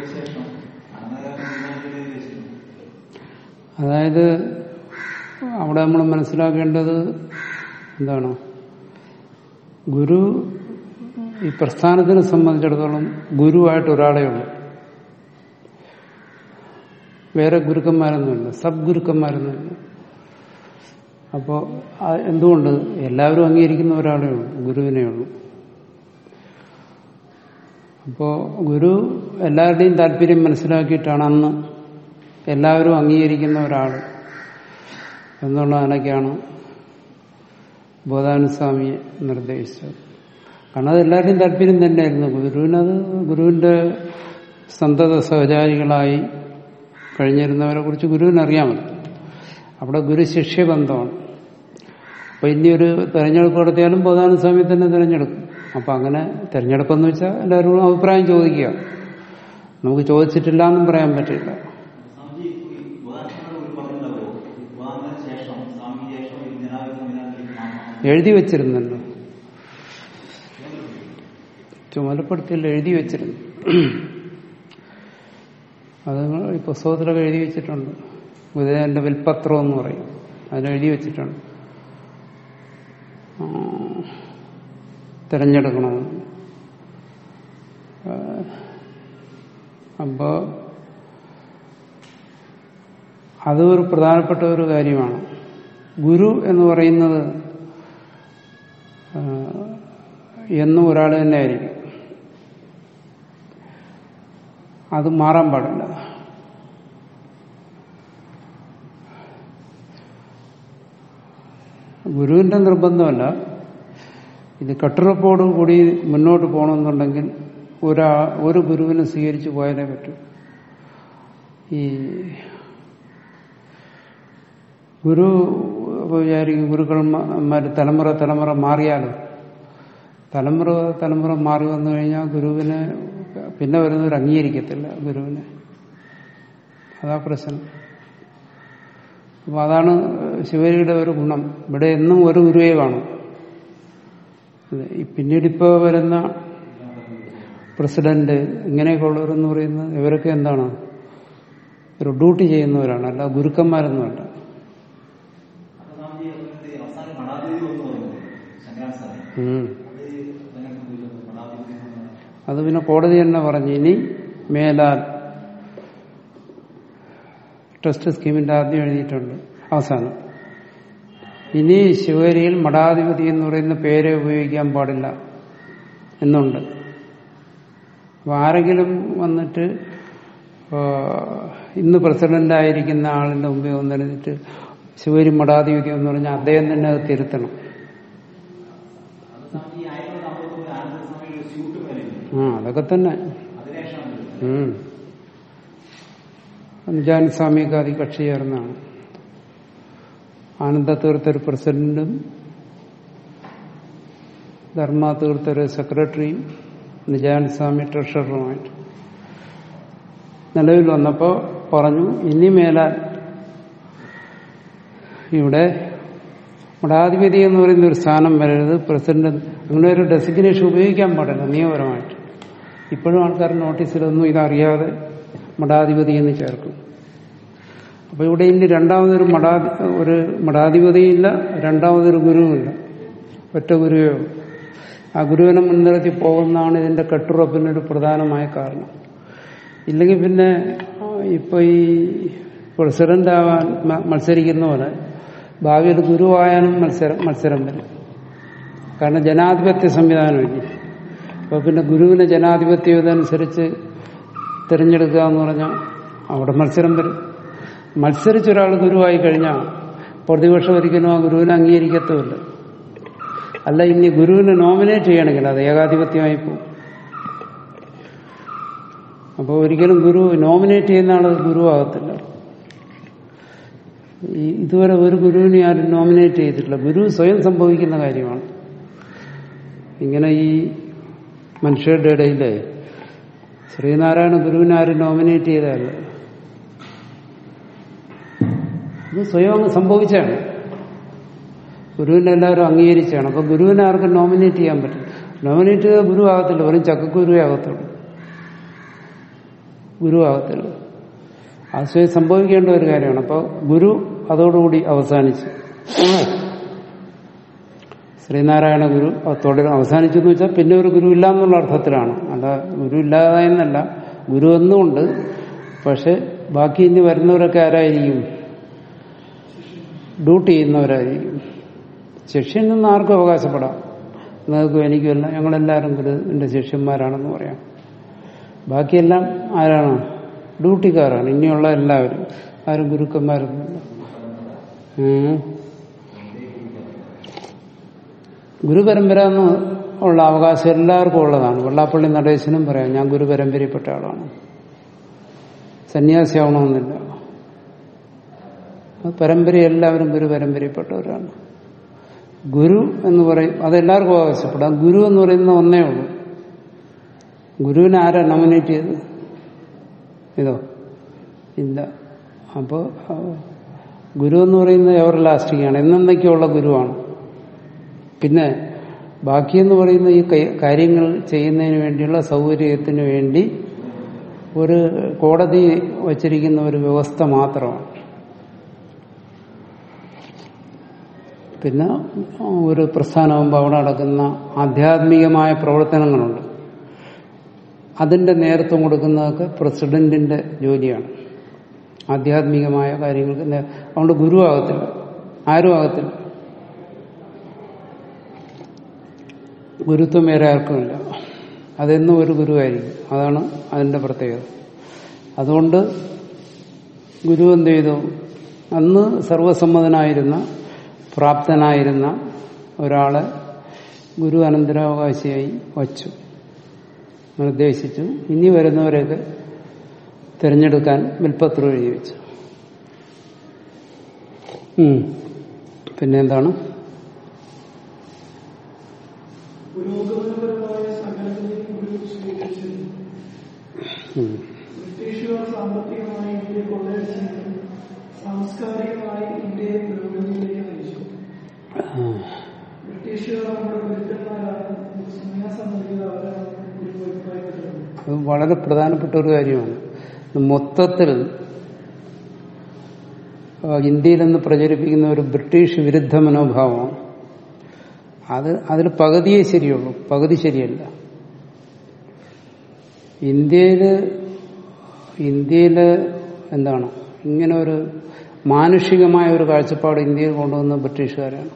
ശേഷം അങ്ങനെ തീരുമാനിക്കുന്നത് അതായത് അവിടെ നമ്മൾ മനസ്സിലാക്കേണ്ടത് എന്താണ് ഗുരു ഈ പ്രസ്ഥാനത്തിനെ സംബന്ധിച്ചിടത്തോളം ഗുരുവായിട്ട് ഒരാളേ ഉള്ളൂ വേറെ ഗുരുക്കന്മാരൊന്നുമില്ല സബ് ഗുരുക്കന്മാരൊന്നുമില്ല അപ്പോൾ എന്തുകൊണ്ട് എല്ലാവരും അംഗീകരിക്കുന്ന ഒരാളേ ഉള്ളൂ ഗുരുവിനെ ഉള്ളൂ അപ്പോൾ ഗുരു എല്ലാവരുടെയും താല്പര്യം മനസ്സിലാക്കിയിട്ടാണ് അന്ന് എല്ലാവരും അംഗീകരിക്കുന്ന ഒരാൾ എന്നുള്ള നിലയ്ക്കാണ് ബോധാനുസ്വാമിയെ നിർദ്ദേശിച്ചത് കാരണം അത് എല്ലാവരുടെയും താല്പര്യം തന്നെയായിരുന്നു ഗുരുവിനത് ഗുരുവിന്റെ സന്തത സഹചാരികളായി കഴിഞ്ഞിരുന്നവരെ കുറിച്ച് ഗുരുവിനറിയാമല്ലോ അവിടെ ഗുരു ശിഷ്യബന്ധമാണ് അപ്പൊ ഇനി ഒരു തെരഞ്ഞെടുപ്പ് നടത്തിയാലും ബോധാനുസ്വാമി തന്നെ തിരഞ്ഞെടുക്കും അപ്പൊ അങ്ങനെ തെരഞ്ഞെടുപ്പെന്ന് വെച്ചാൽ എല്ലാവരോടും അഭിപ്രായം ചോദിക്കുക നമുക്ക് ചോദിച്ചിട്ടില്ല എന്നും പറയാൻ പറ്റില്ല സ്വാമിജി ഈ വിവാഹത്തിനോട് ഒരു പറഞ്ഞിട്ടുണ്ടാവോ വിവാഹത്തിന് ശേഷം സ്വാമി ശേഷം ഈ ജനാധിപത്യം ജനാധിപത്യം എഴുതി വെച്ചിരുന്നല്ലോ ചുമതലപ്പെടുത്തിയിൽ എഴുതി വെച്ചിരുന്നു അത് നിങ്ങൾ ഈ പുസ്തകത്തിലൊക്കെ എഴുതി വെച്ചിട്ടുണ്ട് ഗുരുദേവന്റെ വിൽപത്രം എന്ന് പറയും അതിൽ എഴുതി വെച്ചിട്ടുണ്ട് ആ, തിരഞ്ഞെടുക്കണമെന്ന് ആ, അപ്പോ അത് ഒരു പ്രധാനപ്പെട്ട ഒരു കാര്യമാണ് ഗുരു എന്ന് പറയുന്നത് ആ, എന്നും ഒരാൾ തന്നെ ആയിരിക്കും അത് മാറാൻ പാടില്ല ഗുരുവിന്റെ നിർബന്ധമല്ല ഇത് കെട്ടുറപ്പോട് കൂടി മുന്നോട്ട് പോകണമെന്നുണ്ടെങ്കിൽ ഒരാ ഒരു ഗുരുവിനെ സ്വീകരിച്ചു പോയാലേ പറ്റൂ ഈ ഗുരു ഇപ്പൊ വിചാരിക്കും ഗുരുക്കന്മാർ തലമുറ തലമുറ മാറിയാലോ തലമുറ തലമുറ മാറി വന്നു കഴിഞ്ഞാൽ ഗുരുവിനെ പിന്നെ വരുന്നവർ അംഗീകരിക്കത്തില്ല ഗുരുവിനെ അതാ പ്രശ്നം അപ്പൊ അതാണ് ശിവരിയുടെ ഒരു ഗുണം ഇവിടെ എന്നും ഒരു ഗുരുവേ കാണും അതെ. ഈ പിന്നീട് ഇപ്പോൾ വരുന്ന പ്രസിഡന്റ് ഇങ്ങനെയൊക്കെ ഉള്ളവരെന്ന് പറയുന്നത് ഇവരൊക്കെ എന്താണ് ഒരു ഡ്യൂട്ടി ചെയ്യുന്നവരാണ് അല്ല ഗുരുക്കന്മാരൊന്നുമല്ല അപ്പൊ സ്വാമിജി അതിനകത്ത് അവസാനം മഠാധിപതി എന്ന് പറയുന്നത് ശങ്കരാചാര്യ സ്വാമി ഉം. അത് എങ്ങനെ സംഭവിച്ചത്? മഠാധിപതി എന്ന് പറഞ്ഞാൽ അത് പിന്നെ കോടതി തന്നെ പറഞ്ഞു ഇനി മേലാൽ ട്രസ്റ്റ് സ്കീമിന്റെ ആദ്യം എഴുതിയിട്ടുണ്ട് അവസാനം ഇനി ശിവരിയിൽ മഠാധിപതി എന്ന് പറയുന്ന പേര് ഉപയോഗിക്കാൻ പാടില്ല എന്നുണ്ട് അപ്പൊ ആരെങ്കിലും വന്നിട്ട് ആ, ഇന്ന് പ്രസിഡന്റ് ആയിരിക്കുന്ന ആളിന്റെ മുമ്പിൽ വന്നിരുന്നിട്ട് ശിവരി മഠാധിപതി എന്ന് പറഞ്ഞാൽ അദ്ദേഹം തന്നെ അത് തിരുത്തണം അത് സ്വാമി ആയിരത്തി അമ്പത്തൊമ്പത് ആനന്ദ സ്വാമിയുടെ ഒരു സ്യൂട്ട് മേലെ ആ അതൊക്കെ തന്നെ അതിനുശേഷം ഉം. അഞ്ചാൻ സ്വാമിയൊക്കെ അതി കക്ഷി ചേർന്നാണ് ആനന്ദ തീർത്ഥർ പ്രസിഡന്റും ധർമ്മ തീർത്ഥർ സെക്രട്ടറിയും നിജാൻ സ്വാമി ട്രഷററുമായിട്ട് നിലവിൽ വന്നപ്പോൾ പറഞ്ഞു ഇനി മേലാൽ ഇവിടെ മഠാധിപതി എന്ന് പറയുന്ന ഒരു സ്ഥാനം വരരുത് പ്രസിഡന്റ് അങ്ങനെ ഒരു ഡെസിഗ്നേഷൻ ഉപയോഗിക്കാൻ പാടില്ല നിയമപരമായിട്ട് ഇപ്പോഴും ആൾക്കാർ നോട്ടീസിലൊന്നും ഇതറിയാതെ മഠാധിപതി എന്ന് ചേർക്കും അപ്പൊ ഇവിടെ ഇനി രണ്ടാമതൊരു മഠാ ഒരു മഠാധിപതിയില്ല രണ്ടാമതൊരു ഗുരുവുമില്ല ഒറ്റ ഗുരുവേ ഉള്ളൂ. ആ ഗുരുവിനെ മുൻനിർത്തി പോകുന്നതാണ് ഇതിന്റെ കെട്ടുറപ്പിനൊരു പ്രധാനമായ കാരണം ഇല്ലെങ്കിൽ പിന്നെ ആ, ഇപ്പൊ ഈ പ്രസിഡന്റ് ആവാൻ മ- മത്സരിക്കുന്ന പോലെ ഭാവിയിൽ ഗുരുവായാലും മത്സരം മത്സരം വരും കാരണം ജനാധിപത്യ സംവിധാനമില്ല അപ്പൊ പിന്നെ ഗുരുവിനെ ജനാധിപത്യം ഇതനുസരിച്ച് തിരഞ്ഞെടുക്കുക എന്ന് പറഞ്ഞാൽ അവിടെ മത്സരം വരും മത്സരിച്ചൊരാൾ ഗുരുവായി കഴിഞ്ഞാൽ പ്രതിപക്ഷം ഒരിക്കലും ആ ഗുരുവിനെ അംഗീകരിക്കത്തുമില്ല അല്ല ഇനി ഗുരുവിനെ നോമിനേറ്റ് ചെയ്യണമെങ്കിൽ അത് ഏകാധിപത്യമായി പോകും അപ്പോൾ ഒരിക്കലും ഗുരു നോമിനേറ്റ് ചെയ്യുന്ന ആൾ ഗുരുവാകത്തില്ല ഈ ഇതുവരെ ഒരു ഗുരുവിനെ ആരും നോമിനേറ്റ് ചെയ്തിട്ടില്ല ഗുരു സ്വയം സംഭവിക്കുന്ന കാര്യമാണ് ഇങ്ങനെ ഈ മനുഷ്യരുടെ ഇടയിലെ ശ്രീനാരായണ ഗുരുവിനെ ആരും നോമിനേറ്റ് ചെയ്തതല്ല ഇത് സ്വയം അങ്ങ് സംഭവിച്ചാണ് ഗുരുവിനെ എല്ലാവരും അംഗീകരിച്ചാണ് അപ്പൊ ഗുരുവിനെ ആർക്കും നോമിനേറ്റ് ചെയ്യാൻ പറ്റും നോമിനേറ്റ് ചെയ്ത ഗുരു ആകത്തില്ല വെറും ചക്കക്കുരുവേ ആകത്തുള്ളൂ ഗുരു ആകത്തില്ല അത് സ്വയം സംഭവിക്കേണ്ട ഒരു കാര്യമാണ് അപ്പോൾ ഗുരു അതോടുകൂടി അവസാനിച്ചു ശ്രീനാരായണ ഗുരു അതോടെ അവസാനിച്ചു എന്ന് വെച്ചാൽ പിന്നെ ഒരു ഗുരു ഇല്ല എന്നുള്ള അർത്ഥത്തിലാണ് അല്ല ഗുരു ഇല്ലാതായെന്നല്ല ഗുരു എന്നുമുണ്ട് പക്ഷെ ബാക്കി ഇനി വരുന്നവരൊക്കെ ആരായിരിക്കും ഡ്യൂട്ടി ചെയ്യുന്നവരായിരിക്കും ശിഷ്യൻ നിന്ന് ആർക്കും അവകാശപ്പെടാം നിങ്ങൾക്കും എനിക്കുമല്ല ഞങ്ങളെല്ലാവരും ഗുരുവിന്റെ ശിഷ്യന്മാരാണെന്ന് പറയാം ബാക്കിയെല്ലാം ആരാണ് ഡ്യൂട്ടിക്കാരാണ് ഇനിയുള്ള എല്ലാവരും ആരും ഗുരുക്കന്മാരൊന്നുമില്ല ഉം. ഗുരുപരമ്പര എന്ന് ഉള്ള അവകാശം എല്ലാവർക്കും ഉള്ളതാണ് വെള്ളാപ്പള്ളി നടേശനും പറയാം ഞാൻ ഗുരുപരമ്പരയിൽപ്പെട്ട ആളാണ് സന്യാസിയാവണമെന്നില്ല അത് പരമ്പര എല്ലാവരും ഗുരുപരമ്പരയിൽപ്പെട്ടവരാണ് ഗുരു എന്ന് പറയും അതെല്ലാവർക്കും അവകാശപ്പെടാം ഗുരു എന്ന് പറയുന്ന ഒന്നേ ഉള്ളൂ ഗുരുവിനെ ആരാ നോമിനേറ്റ് ചെയ്ത് ഇതോ ഇല്ല അപ്പോൾ ഗുരു എന്ന് പറയുന്നത് എവർ ലാസ്റ്റിംഗ് ആണ് എന്നേക്കുള്ള ഗുരുവാണ് പിന്നെ ബാക്കിയെന്ന് പറയുന്ന ഈ കൈ- കാര്യങ്ങൾ ചെയ്യുന്നതിന് വേണ്ടിയുള്ള സൗകര്യത്തിന് വേണ്ടി ഒരു കോടതി വച്ചിരിക്കുന്ന ഒരു വ്യവസ്ഥ മാത്രമാണ് പിന്നെ ഒരു പ്രസ്ഥാനമാകുമ്പോൾ അവിടെ നടക്കുന്ന ആധ്യാത്മികമായ പ്രവർത്തനങ്ങളുണ്ട് അതിന്റെ നേതൃത്വം കൊടുക്കുന്നതൊക്കെ പ്രസിഡന്റിന്റെ ജോലിയാണ് ആധ്യാത്മികമായ കാര്യങ്ങൾക്ക് നേ- അതുകൊണ്ട് ഗുരു ആകത്തില്ല ആരും ആകത്തില്ല ഗുരുത്വം വേറെ ആർക്കുമില്ല അതെന്നും ഒരു ഗുരുവായിരിക്കും അതാണ് അതിന്റെ പ്രത്യേകത അതുകൊണ്ട് ഗുരു എന്ത് ചെയ്തു അന്ന് സർവസമ്മതനായിരുന്ന പ്രാപ്തനായിരുന്ന ഒരാളെ ഗുരു അനന്തരാവകാശിയായി വച്ചു നിർദ്ദേശിച്ചു ഇനി വരുന്നവരെയൊക്കെ തിരഞ്ഞെടുക്കാൻ വിൽപ്പത്രം എഴുതി വെച്ചു ഉം. പിന്നെ എന്താണ് പുരോഗമനപരമായ സകലതയും ഗുരു സ്വീകരിച്ചിരുന്നു ഉം. ബ്രിട്ടീഷുകാർ സാമ്പത്തികമായി ഇന്ത്യയെ കൊള്ളയടിച്ചെങ്കിലും സാംസ്കാരികമായി ഇന്ത്യയെ പുരോഗതിയിലേക്ക് നയിച്ചു ആ. ബ്രിട്ടീഷുകാർ നമ്മുടെ ഗുരുക്കന്മാരാണ് സന്യാസം നൽകിയത് അവരാണ് ഗുരു അഭിപ്രായപ്പെട്ടത് അത് വളരെ പ്രധാനപ്പെട്ട ഒരു കാര്യമാണ് മൊത്തത്തിൽ ആ, ഇന്ത്യയിൽ നിന്ന് പ്രചരിപ്പിക്കുന്ന ഒരു ബ്രിട്ടീഷ് വിരുദ്ധ മനോഭാവം അത് അതിൽ പകുതിയേ ശരിയുള്ളൂ പകുതി ശരിയല്ല ഇന്ത്യയില് ഇന്ത്യയില് എന്താണ് ഇങ്ങനെ ഒരു മാനുഷികമായ ഒരു കാഴ്ചപ്പാട് ഇന്ത്യയിൽ കൊണ്ടുവന്ന ബ്രിട്ടീഷുകാരാണ്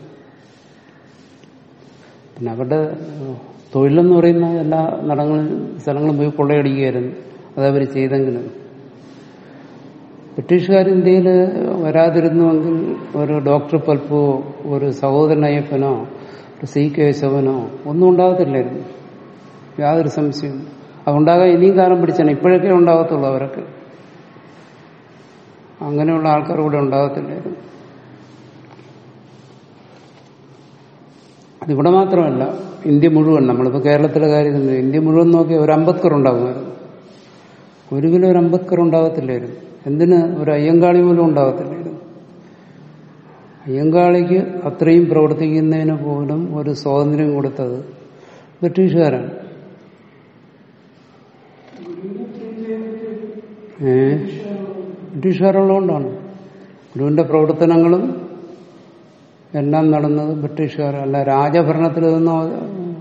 പിന്നെ അവരുടെ ഏഹ്, തൊഴിലെന്ന് പറയുന്ന എല്ലാ നടങ്ങളും സ്ഥലങ്ങളും പോയി കൊള്ളയടിക്കുകയായിരുന്നു അതവർ ചെയ്തെങ്കിലും ബ്രിട്ടീഷുകാർ ഇന്ത്യയിൽ വരാതിരുന്നുവെങ്കിൽ ഒരു ഡോക്ടർ പൽപ്പോ ഒരു സഹോദരൻ അയ്യപ്പനോ ഒരു സി കേശവനോ ഒന്നും ഉണ്ടാകത്തില്ലായിരുന്നു യാതൊരു സംശയവും അതുണ്ടാകാൻ ഇനിയും കാലം പിടിച്ചാണ് ഇപ്പോഴൊക്കെ ഉണ്ടാകത്തുള്ളൂ അവരൊക്കെ അങ്ങനെയുള്ള ആൾക്കാർ കൂടെ ഉണ്ടാകത്തില്ലായിരുന്നു അതിവിടെ മാത്രമല്ല ഇന്ത്യ മുഴുവൻ നമ്മളിപ്പോൾ കേരളത്തിലെ കാര്യം തന്നെ ഇന്ത്യ മുഴുവൻ നോക്കി ഒരു അംബേദ്കർ ഉണ്ടാകുമായിരുന്നു ഒരു കിലോ ഒരു അംബേദ്കർ ഉണ്ടാകത്തില്ലായിരുന്നു എന്തിന് ഒരു അയ്യങ്കാളി പോലും ഉണ്ടാകത്തില്ലായിരുന്നു അയ്യങ്കാളിക്ക് അത്രയും പ്രവർത്തിക്കുന്നതിന് പോലും ഒരു സ്വാതന്ത്ര്യം കൊടുത്തത് ബ്രിട്ടീഷുകാരാണ് ഏ ബ്രിട്ടീഷുകാരുള്ളതുകൊണ്ടാണ് ഗുരുവിന്റെ പ്രവർത്തനങ്ങളും എല്ലാം നടന്നത് ബ്രിട്ടീഷുകാർ അല്ല രാജഭരണത്തിൽ നിന്നും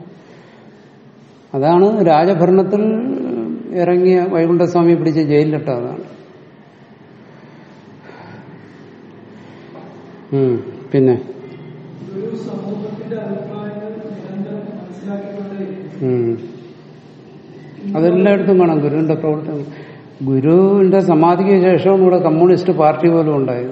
അതാണ് രാജഭരണത്തിൽ ഇറങ്ങിയ വൈകുണ്ഠസ്വാമി പിടിച്ച് ജയിലിലിട്ട അതാണ് ഉം, പിന്നെ ഗുരു സമൂഹത്തിന്റെ അഭിപ്രായങ്ങൾ നിരന്തരം മനസ്സിലാക്കിക്കൊണ്ടേയിരിക്കും ഉം. അതെല്ലായിടത്തും കാണാം ഗുരുവിന്റെ പ്രവർത്തനം ഗുരുവിന്റെ സമാധിക്ക് ശേഷമാണ് ഇവിടെ കമ്മ്യൂണിസ്റ്റ് പാർട്ടി പോലും ഉണ്ടായത്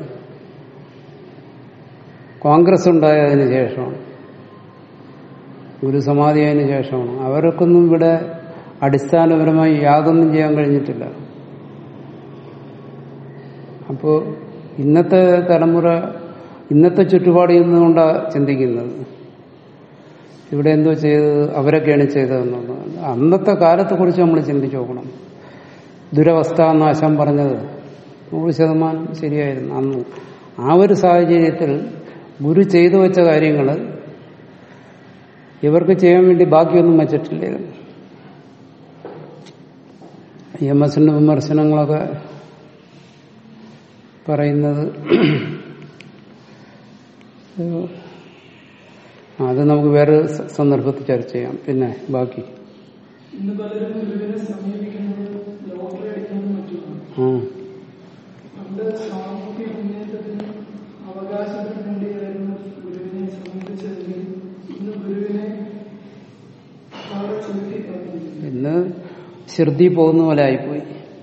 കോൺഗ്രസ് ഉണ്ടായതിനു ശേഷമാണ് ഗുരു സമാധിയായതിനു ശേഷമാണ് അവർക്കൊന്നും ഇവിടെ അടിസ്ഥാനപരമായി യാതൊന്നും ചെയ്യാൻ കഴിഞ്ഞിട്ടില്ല അപ്പോ ഇന്നത്തെ തലമുറ ഇന്നത്തെ ചുറ്റുപാടിൽ നിന്നുകൊണ്ടാണ് ചിന്തിക്കുന്നത് ഇവിടെ എന്തോ ചെയ്തത് അവരൊക്കെയാണ് ചെയ്തതെന്നുള്ളത് അന്നത്തെ കാലത്തെക്കുറിച്ച് നമ്മൾ ചിന്തിച്ചു നോക്കണം ദുരവസ്ഥ എന്ന് ആശാൻ പറഞ്ഞത് നൂറ് ശതമാനം ശരിയായിരുന്നു അന്ന് ആ ഒരു സാഹചര്യത്തിൽ ഗുരു ചെയ്തു വെച്ച കാര്യങ്ങൾ ഇവർക്ക് ചെയ്യാൻ വേണ്ടി ബാക്കിയൊന്നും വെച്ചിട്ടില്ലായിരുന്നു ഇ എം എസിന്റെ വിമർശനങ്ങളൊക്കെ പറയുന്നത് ഏഹ്, അത് നമുക്ക് വേറെ സ- സന്ദർഭത്തിൽ ചർച്ച ചെയ്യാം പിന്നെ ബാക്കി ഇന്ന് പലരും ഗുരുവിനെ സമീപിക്കുന്നത് ലോട്ടറി അടിക്കുന്നതും മറ്റുമാണ് ആ പണ്ട് സാമൂഹ്യ മുന്നേറ്റത്തിന് അവകാശത്തിന് വേണ്ടിയായിരുന്നു ഗുരുവിനെ സമീപിച്ചതെങ്കിൽ ഇന്ന് ഗുരുവിനെ വളരെ ചുരുക്കി പറഞ്ഞിരിക്കുന്നു ഇന്ന് ശ്രുതി പോകുന്ന പോലെ ആയിപ്പോയി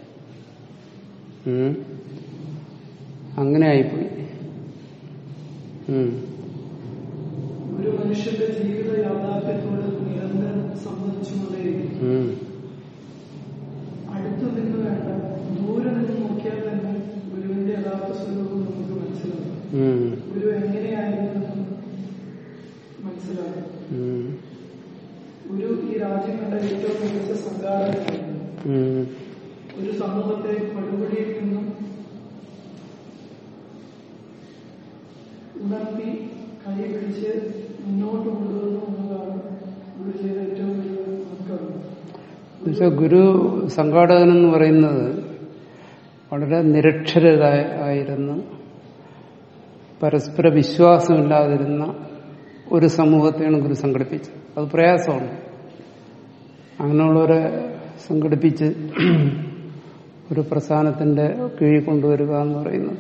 ഉം. അങ്ങനെ ആയിപ്പോയി ഉം. ഒരു മനുഷ്യന്റെ ജീവിത യാഥാർത്ഥ്യത്തോട് നിരന്തരം സംബന്ധിച്ചുകൊണ്ടേയിരിക്കും ഉം. അടുത്തു നിന്ന് വേണ്ട ദൂരെ നിന്ന് നോക്കിയാൽ തന്നെ ഗുരുവിന്റെ യഥാർത്ഥ സ്വരൂപം നമുക്ക് മനസ്സിലാകും ഉം. ഗുരു എങ്ങനെയായിരുന്നു എന്ന് മനസ്സിലാകും ഉം. ഗുരു ഈ രാജ്യം കണ്ട ഏറ്റവും മികച്ച സംഘാടകനായിരുന്നു ഉം. ഒരു സമൂഹത്തെ പടുപടിയിൽ നിന്നും ഉണർത്തി കൈ പിടിച്ച് മുന്നോട്ട് കൊണ്ടുവന്നു എന്നതാണ് ഗുരു ചെയ്ത ഏറ്റവും വലിയ നമുക്കറിയാം എന്നുവെച്ചാൽ ഗുരു സംഘാടകൻ എന്ന് പറയുന്നത് വളരെ നിരക്ഷരരായ ആയിരുന്ന പരസ്പര വിശ്വാസമില്ലാതിരുന്ന ഒരു സമൂഹത്തെയാണ് ഗുരു സംഘടിപ്പിച്ചത് അത് പ്രയാസമാണ് അങ്ങനെയുള്ളവരെ സംഘടിപ്പിച്ച് ഒരു പ്രസ്ഥാനത്തിന്റെ കീഴിൽ കൊണ്ടുവരിക എന്ന് പറയുന്നത്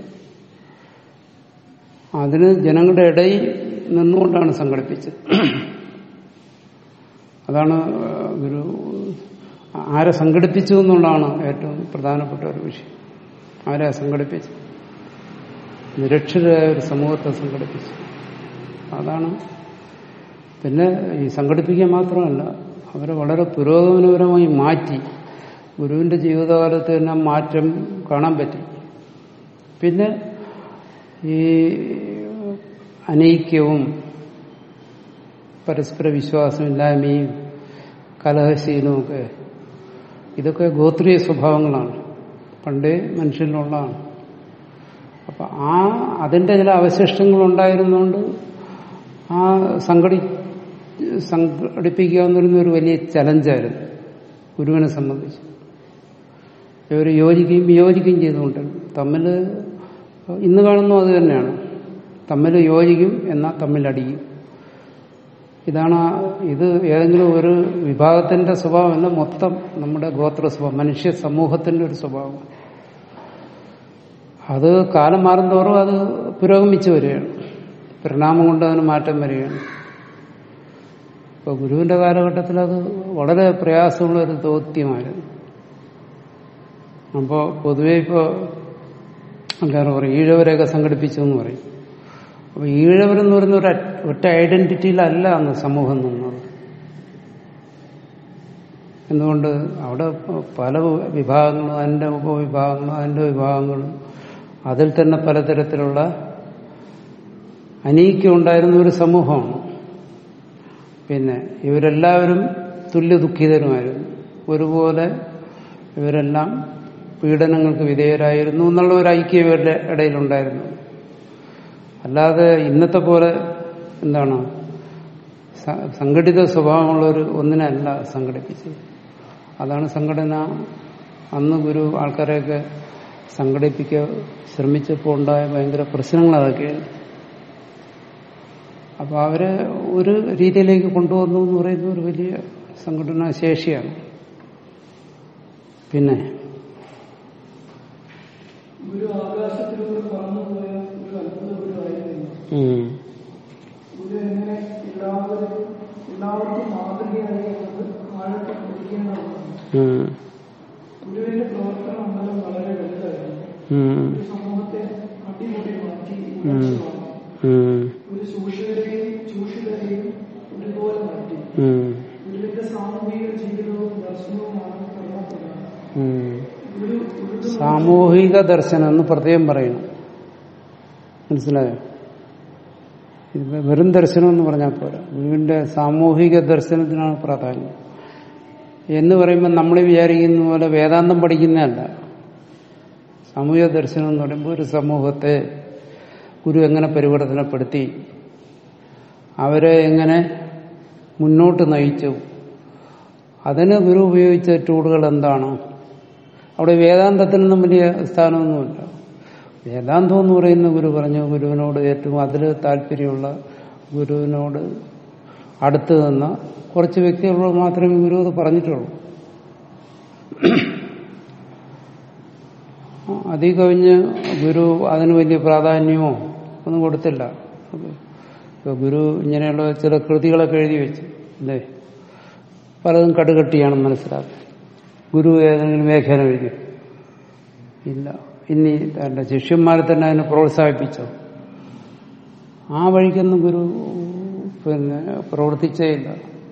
അതിന് ജനങ്ങളുടെ ഇടയിൽ നിന്നുകൊണ്ടാണ് സംഘടിപ്പിച്ചത് അതാണ് ഒരു ആരെ സംഘടിപ്പിച്ചു എന്നുള്ളതാണ് ഏറ്റവും പ്രധാനപ്പെട്ട ഒരു വിഷയം ആരെ സംഘടിപ്പിച്ചു നിരക്ഷരായ ഒരു സമൂഹത്തെ സംഘടിപ്പിച്ചു അതാണ് പിന്നെ ഈ സംഘടിപ്പിക്കുക മാത്രമല്ല അവരെ വളരെ പുരോഗമനപരമായി മാറ്റി ഗുരുവിന്റെ ജീവിതകാലത്ത് തന്നെ മാറ്റം കാണാൻ പറ്റി പിന്നെ ഈ അനൈക്യവും പരസ്പര വിശ്വാസമില്ലായ്മയും കലഹശീലവും ഒക്കെ ഇതൊക്കെ ഗോത്രീയ സ്വഭാവങ്ങളാണ് പണ്ടേ മനുഷ്യനിലുള്ളതാണ് അപ്പൊ ആ അതിന്റെ ചില അവശിഷ്ടങ്ങൾ ഉണ്ടായിരുന്നുകൊണ്ട് ആ സംഘടി സംഘടിപ്പിക്കുക എന്ന് പറയുന്ന ഒരു വലിയ ചലഞ്ചായിരുന്നു ഗുരുവിനെ സംബന്ധിച്ച് ഇവർ യോജിക്കുകയും വിയോജിക്കുകയും ചെയ്തുകൊണ്ട് തമ്മിൽ ഇന്ന് കാണുന്നു അത് തന്നെയാണ് തമ്മിൽ യോജിക്കും എന്നാൽ തമ്മിലടിക്കും ഇതാണ് ആ- ഇത് ഏതെങ്കിലും ഒരു വിഭാഗത്തിന്റെ സ്വഭാവമല്ല മൊത്തം നമ്മുടെ ഗോത്ര സ്വഭാവം മനുഷ്യ സമൂഹത്തിന്റെ ഒരു സ്വഭാവം അത് കാലം മാറുന്തോറും അത് പുരോഗമിച്ചു വരികയാണ് പരിണാമം കൊണ്ട് അതിന് മാറ്റം വരികയാണ് ഇപ്പൊ ഗുരുവിന്റെ കാലഘട്ടത്തിൽ അത് വളരെ പ്രയാസമുള്ള ഒരു ദൗത്യമായിരുന്നു അപ്പോ പൊതുവെ ഇപ്പോ ആൾക്കാർ പറയും ഈഴവരെയൊക്കെ സംഘടിപ്പിച്ചു എന്ന് പറയും അപ്പൊ ഈഴവരെന്ന് പറയുന്ന ഒരു അറ്റ്- ഒറ്റ ഐഡന്റിറ്റിയിലല്ല അന്ന് സമൂഹം നിന്നത് എന്തുകൊണ്ട് അവിടെ പല വിഭാഗങ്ങളും അതിന്റെ ഉപവിഭാഗങ്ങളും അതിന്റെ വിഭാഗങ്ങളും അതിൽ തന്നെ പലതരത്തിലുള്ള അനീക്യം ഉണ്ടായിരുന്ന ഒരു സമൂഹമാണ് പിന്നെ ഇവരെല്ലാവരും തുല്യ ദുഃഖിതരുമായിരുന്നു ഒരുപോലെ ഇവരെല്ലാം പീഡനങ്ങൾക്ക് വിധേയരായിരുന്നു എന്നുള്ള ഒരു ഐക്യം ഇവരുടെ ഇടയിലുണ്ടായിരുന്നു അല്ലാതെ ഇന്നത്തെ പോലെ എന്താണ് സ- സംഘടിത സ്വഭാവമുള്ള ഒരു ഒന്നിനല്ല സംഘടിപ്പിച്ചത് അതാണ് സംഘടന അന്ന് ഗുരു ആൾക്കാരെയൊക്കെ സംഘടിപ്പിക്കാൻ ശ്രമിച്ചപ്പോൾ ഉണ്ടായ ഭയങ്കര പ്രശ്നങ്ങൾ അതൊക്കെയാണ് അപ്പൊ അവരെ ഒരു രീതിയിലേക്ക് കൊണ്ടുവന്നു എന്ന് പറയുന്ന ഒരു വലിയ സംഘടനാ ശേഷിയാണ് പിന്നെ ഗുരു ആകാശത്തിലൂടെ പറന്നുപോയ ഒരു അത്ഭുത ഗുരുവായിരുന്നു ഉം, ഗുരു എങ്ങനെ എല്ലാവരും എല്ലാവർക്കും മാതൃകയായി എന്നത് ആഴത്തിൽ പഠിക്കേണ്ടതാണ് ഉം, ഗുരുവിന്റെ പ്രവർത്തന മണ്ഡലം വളരെ വലുതായിരുന്നു ഉം, ഒരു സമൂഹത്തെ അടിമുടി മാറ്റി ഉം. ഉയർത്തി വാങ്ങി. ഉം, ഒരു ചൂഷകരെയും ചൂഷിതരെയും ഒരുപോലെ മാറ്റി ഉം, ഗുരുവിന്റെ സാമൂഹിക ജീവിതവും ദർശനവുമാണ് കർമ്മപ്രധാനം ഉം. ഗുരു ഉറുദു സാമൂഹിക ദർശനം എന്ന് പ്രത്യേകം പറയണം മനസ്സിലായോ ഇത് വെറും ദർശനം എന്ന് പറഞ്ഞാൽ പോരാ ഗുരുവിന്റെ സാമൂഹിക ദർശനത്തിനാണ് പ്രാധാന്യം എന്ന് പറയുമ്പോൾ നമ്മൾ വിചാരിക്കുന്ന പോലെ വേദാന്തം പഠിക്കുന്നതല്ല സാമൂഹിക ദർശനം എന്ന് പറയുമ്പോൾ ഒരു സമൂഹത്തെ ഗുരു എങ്ങനെ പരിവർത്തനപ്പെടുത്തി അവരെ എങ്ങനെ മുന്നോട്ട് നയിച്ചു അതിന് ഗുരു ഉപയോഗിച്ച ടൂളുകൾ എന്താണ് അവിടെ വേദാന്തത്തിനൊന്നും വലിയ സ്ഥാനമൊന്നുമില്ല വേദാന്തം എന്ന് പറയുന്ന ഗുരു പറഞ്ഞു ഗുരുവിനോട് ഏറ്റവും അതിൽ താല്പര്യമുള്ള ഗുരുവിനോട് അടുത്ത് നിന്ന കുറച്ച് വ്യക്തികളോട് മാത്രമേ ഗുരു അത് പറഞ്ഞിട്ടുള്ളൂ അതീ കവിഞ്ഞ് ഗുരു അതിന് വലിയ പ്രാധാന്യമോ ഒന്നും കൊടുത്തില്ല ഇപ്പൊ ഗുരു ഇങ്ങനെയുള്ള ചില കൃതികളൊക്കെ എഴുതി വെച്ചു അല്ലേ പലതും കടുകട്ടിയാണെന്ന് മനസ്സിലാക്കി ഗുരു ഏതെങ്കിലും വ്യാഖ്യാനം എഴുതി ഇല്ല ഇനി തന്റെ ശിഷ്യന്മാരെ തന്നെ അതിനെ പ്രോത്സാഹിപ്പിച്ചോ ആ വഴിക്കൊന്നും ഗുരു പിന്നെ പ്രവർത്തിച്ചേ ഇല്ല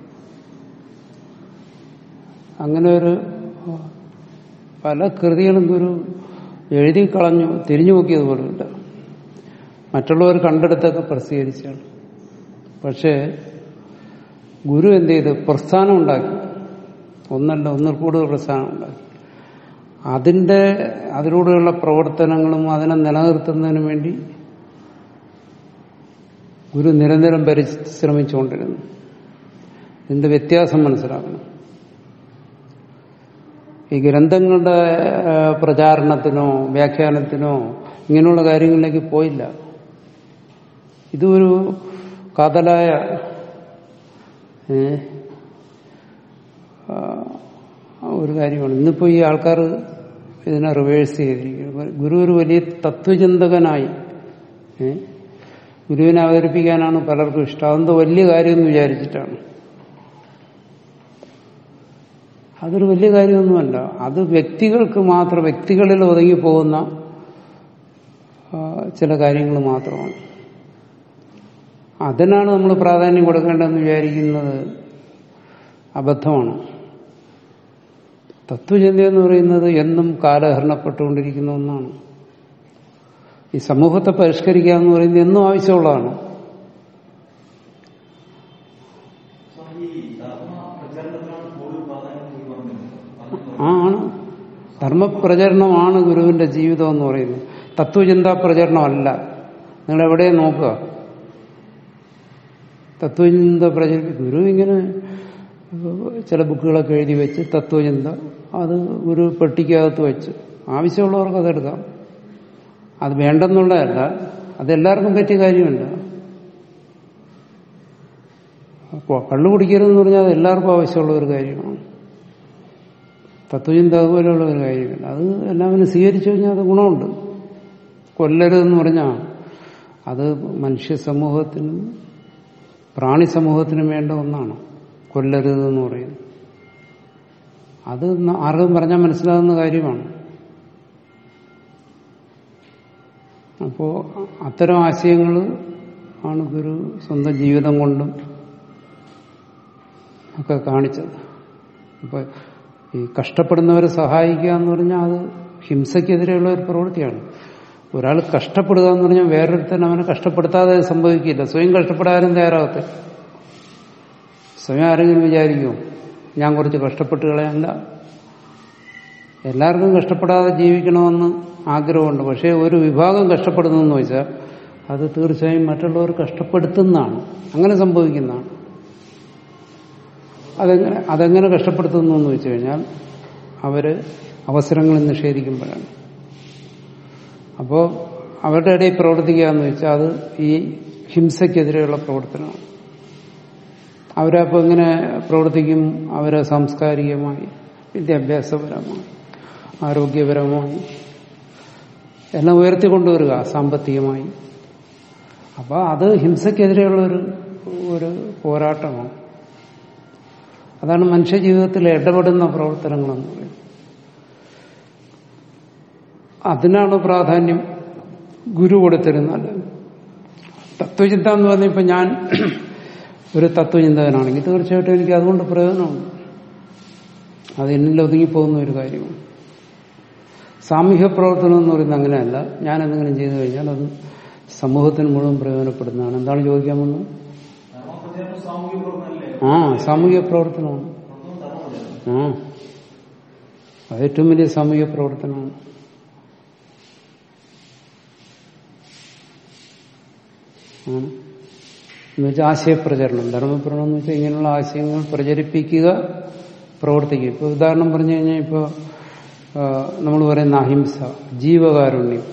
അങ്ങനെ ഒരു പല കൃതികളും ഗുരു എഴുതി കളഞ്ഞു തിരിഞ്ഞു നോക്കിയത് പോലുമില്ല മറ്റുള്ളവർ കണ്ടെടുത്തൊക്കെ പ്രസിദ്ധീകരിച്ചാണ് പക്ഷേ ഗുരു എന്ത് ചെയ്ത് പ്രസ്ഥാനം ഉണ്ടാക്കി ഒന്നല്ല ഒന്നിൽ കൂടുതൽ പ്രസ്ഥാനം ഉണ്ടാക്കി അതിന്റെ അതിലൂടെയുള്ള പ്രവർത്തനങ്ങളും അതിനെ നിലനിർത്തുന്നതിന് വേണ്ടി ഗുരു നിരന്തരം പരിശ്രമിച്ചുകൊണ്ടിരുന്നു ഇതിന്റെ വ്യത്യാസം മനസ്സിലാക്കണം ഈ ഗ്രന്ഥങ്ങളുടെ ആ, പ്രചാരണത്തിനോ വ്യാഖ്യാനത്തിനോ ഇങ്ങനെയുള്ള കാര്യങ്ങളിലേക്ക് പോയില്ല ഇതൊരു കാതലായ ഏ, ആ, ഒരു കാര്യമാണ് ഇന്നിപ്പോ ഈ ആൾക്കാർ ഇതിനെ റിവേഴ്സ് ചെയ്തിരിക്കുന്നു ഗുരു ഒരു വലിയ തത്വചിന്തകനായി ഏ, ഗുരുവിനെ അവതരിപ്പിക്കാനാണ് പലർക്കും ഇഷ്ടം അതെന്തോ വലിയ കാര്യമെന്ന് വിചാരിച്ചിട്ടാണ് അതൊരു വലിയ കാര്യമൊന്നുമല്ല അത് വ്യക്തികൾക്ക് മാത്രം വ്യക്തികളിൽ ഒതുങ്ങിപ്പോകുന്ന ആ, ചില കാര്യങ്ങൾ മാത്രമാണ് അതിനാണ് നമ്മൾ പ്രാധാന്യം കൊടുക്കേണ്ടതെന്ന് വിചാരിക്കുന്നത് അബദ്ധമാണ് തത്വചിന്ത എന്ന് പറയുന്നത് എന്നും കാലഹരണപ്പെട്ടുകൊണ്ടിരിക്കുന്ന ഒന്നാണ് ഈ സമൂഹത്തെ പരിഷ്കരിക്കുക എന്ന് പറയുന്നത് എന്നും ആവശ്യമുള്ളതാണ് സ്വാമി, ഈ ധർമ്മ പ്രചരണത്തിനാണ് കൂടുതൽ പ്രാധാന്യം കൂടി പറഞ്ഞത് പറഞ്ഞത് ആ ആണ് ധർമ്മപ്രചരണമാണ് ഗുരുവിന്റെ ജീവിതം എന്ന് പറയുന്നത് തത്വചിന്താ പ്രചരണമല്ല നിങ്ങൾ എവിടെ നോക്കുക തത്വചിന്ത പ്രചരി ഗുരു ഇങ്ങനെ ചില ബുക്കുകളൊക്കെ എഴുതി വെച്ച് തത്വചിന്ത അത് ഗുരു പെട്ടിക്കകത്ത് വെച്ച് ആവശ്യമുള്ളവർക്ക് അതെടുക്കാം അത് വേണ്ടെന്നുള്ളതല്ല അതെല്ലാവർക്കും പറ്റിയ കാര്യമല്ല അപ്പോൾ കള്ളു കുടിക്കരുതെന്ന് പറഞ്ഞാൽ അത് എല്ലാവർക്കും ആവശ്യമുള്ള ഒരു കാര്യമാണ് തത്വചിന്ത അതുപോലെയുള്ള ഒരു കാര്യമല്ല അത് എല്ലാവരും സ്വീകരിച്ചു കഴിഞ്ഞാൽ അത് ഗുണമുണ്ട് കൊല്ലരുതെന്ന് പറഞ്ഞാൽ അത് മനുഷ്യ സമൂഹത്തിനും പ്രാണി സമൂഹത്തിനും വേണ്ട ഒന്നാണ് കൊല്ലരുത് എന്ന് പറയുന്നത് അത് ന- ആർക്കും പറഞ്ഞാൽ മനസ്സിലാകുന്ന കാര്യമാണ് അപ്പോ അത്തരം ആശയങ്ങൾ ആണ് ഗുരു സ്വന്തം ജീവിതം കൊണ്ടും ഒക്കെ കാണിച്ചത് അപ്പൊ ഈ കഷ്ടപ്പെടുന്നവരെ സഹായിക്കുക എന്ന് പറഞ്ഞാൽ അത് ഹിംസയ്ക്കെതിരെയുള്ള ഒരു പ്രവൃത്തിയാണ് ഒരാൾ കഷ്ടപ്പെടുക എന്ന് പറഞ്ഞാൽ വേറൊരുത്തൻ അവനെ കഷ്ടപ്പെടുത്താതെ അത് സംഭവിക്കില്ല സ്വയം കഷ്ടപ്പെടാനും തയ്യാറാകത്തെ സ്വയം ആരെങ്കിലും വിചാരിക്കുമോ ഞാൻ കുറച്ച് കഷ്ടപ്പെട്ട് കളയല്ല എല്ലാവർക്കും കഷ്ടപ്പെടാതെ ജീവിക്കണമെന്ന് ആഗ്രഹമുണ്ട് പക്ഷേ ഒരു വിഭാഗം കഷ്ടപ്പെടുന്നതെന്ന് വെച്ചാൽ അത് തീർച്ചയായും മറ്റുള്ളവർ കഷ്ടപ്പെടുത്തുന്നതാണ് അങ്ങനെ സംഭവിക്കുന്നതാണ് അതെങ്ങനെ അതെങ്ങനെ കഷ്ടപ്പെടുത്തുന്നു എന്ന് വെച്ച് കഴിഞ്ഞാൽ അവര് അവസരങ്ങൾ നിഷേധിക്കുമ്പോഴാണ് അപ്പോൾ അവരുടെ ഇടയിൽ പ്രവർത്തിക്കുക എന്ന് വെച്ചാൽ അത് ഈ ഹിംസയ്ക്കെതിരെയുള്ള പ്രവർത്തനമാണ് അവരപ്പോൾ ഇങ്ങനെ പ്രവർത്തിക്കും അവരെ സാംസ്കാരികമായി വിദ്യാഭ്യാസപരമായി ആരോഗ്യപരമായി എല്ലാം ഉയർത്തിക്കൊണ്ടുവരിക സാമ്പത്തികമായി അപ്പോൾ അത് ഹിംസയ്ക്കെതിരെയുള്ള ഒരു ഒരു പോരാട്ടമാണ് അതാണ് മനുഷ്യ ജീവിതത്തിൽ ഇടപെടുന്ന പ്രവർത്തനങ്ങളെന്ന് പറയുന്നത് അതിനാണ് പ്രാധാന്യം ഗുരു കൊടുത്തിരുന്നത് തത്വചിന്ത എന്ന് പറഞ്ഞാൽ ഇപ്പൊ ഞാൻ ഒരു തത്വചിന്തകനാണെങ്കിൽ തീർച്ചയായിട്ടും എനിക്ക് അതുകൊണ്ട് പ്രയോജനമുണ്ട് അത് എന്നിൽ ഒതുങ്ങിപ്പോകുന്ന ഒരു കാര്യമാണ് സാമൂഹ്യ പ്രവർത്തനം എന്ന് പറയുന്നത് അങ്ങനെയല്ല ഞാൻ എന്തെങ്കിലും ചെയ്തു കഴിഞ്ഞാൽ അത് സമൂഹത്തിന് മുഴുവൻ പ്രയോജനപ്പെടുന്നതാണ് എന്താണ് ചോദിക്കാൻ വന്നത് ധർമ്മപ്രചരണം സാമൂഹിക പ്രവർത്തനമല്ലേ ആ സാമൂഹിക പ്രവർത്തനമാണ് പ്രവർത്തനം ധർമ്മപ്രചരണം ആ അത് ഏറ്റവും വലിയ സാമൂഹിക പ്രവർത്തനമാണ് ആണ് എന്ന് വെച്ചാൽ ആശയപ്രചരണം ധർമ്മപ്രചരണം എന്ന് വെച്ചാൽ ഇങ്ങനെയുള്ള ആശയങ്ങൾ പ്രചരിപ്പിക്കുക പ്രവർത്തിക്കുക ഇപ്പൊ ഉദാഹരണം പറഞ്ഞു കഴിഞ്ഞാൽ ഇപ്പൊ നമ്മൾ പറയുന്ന അഹിംസ ജീവകാരുണ്യം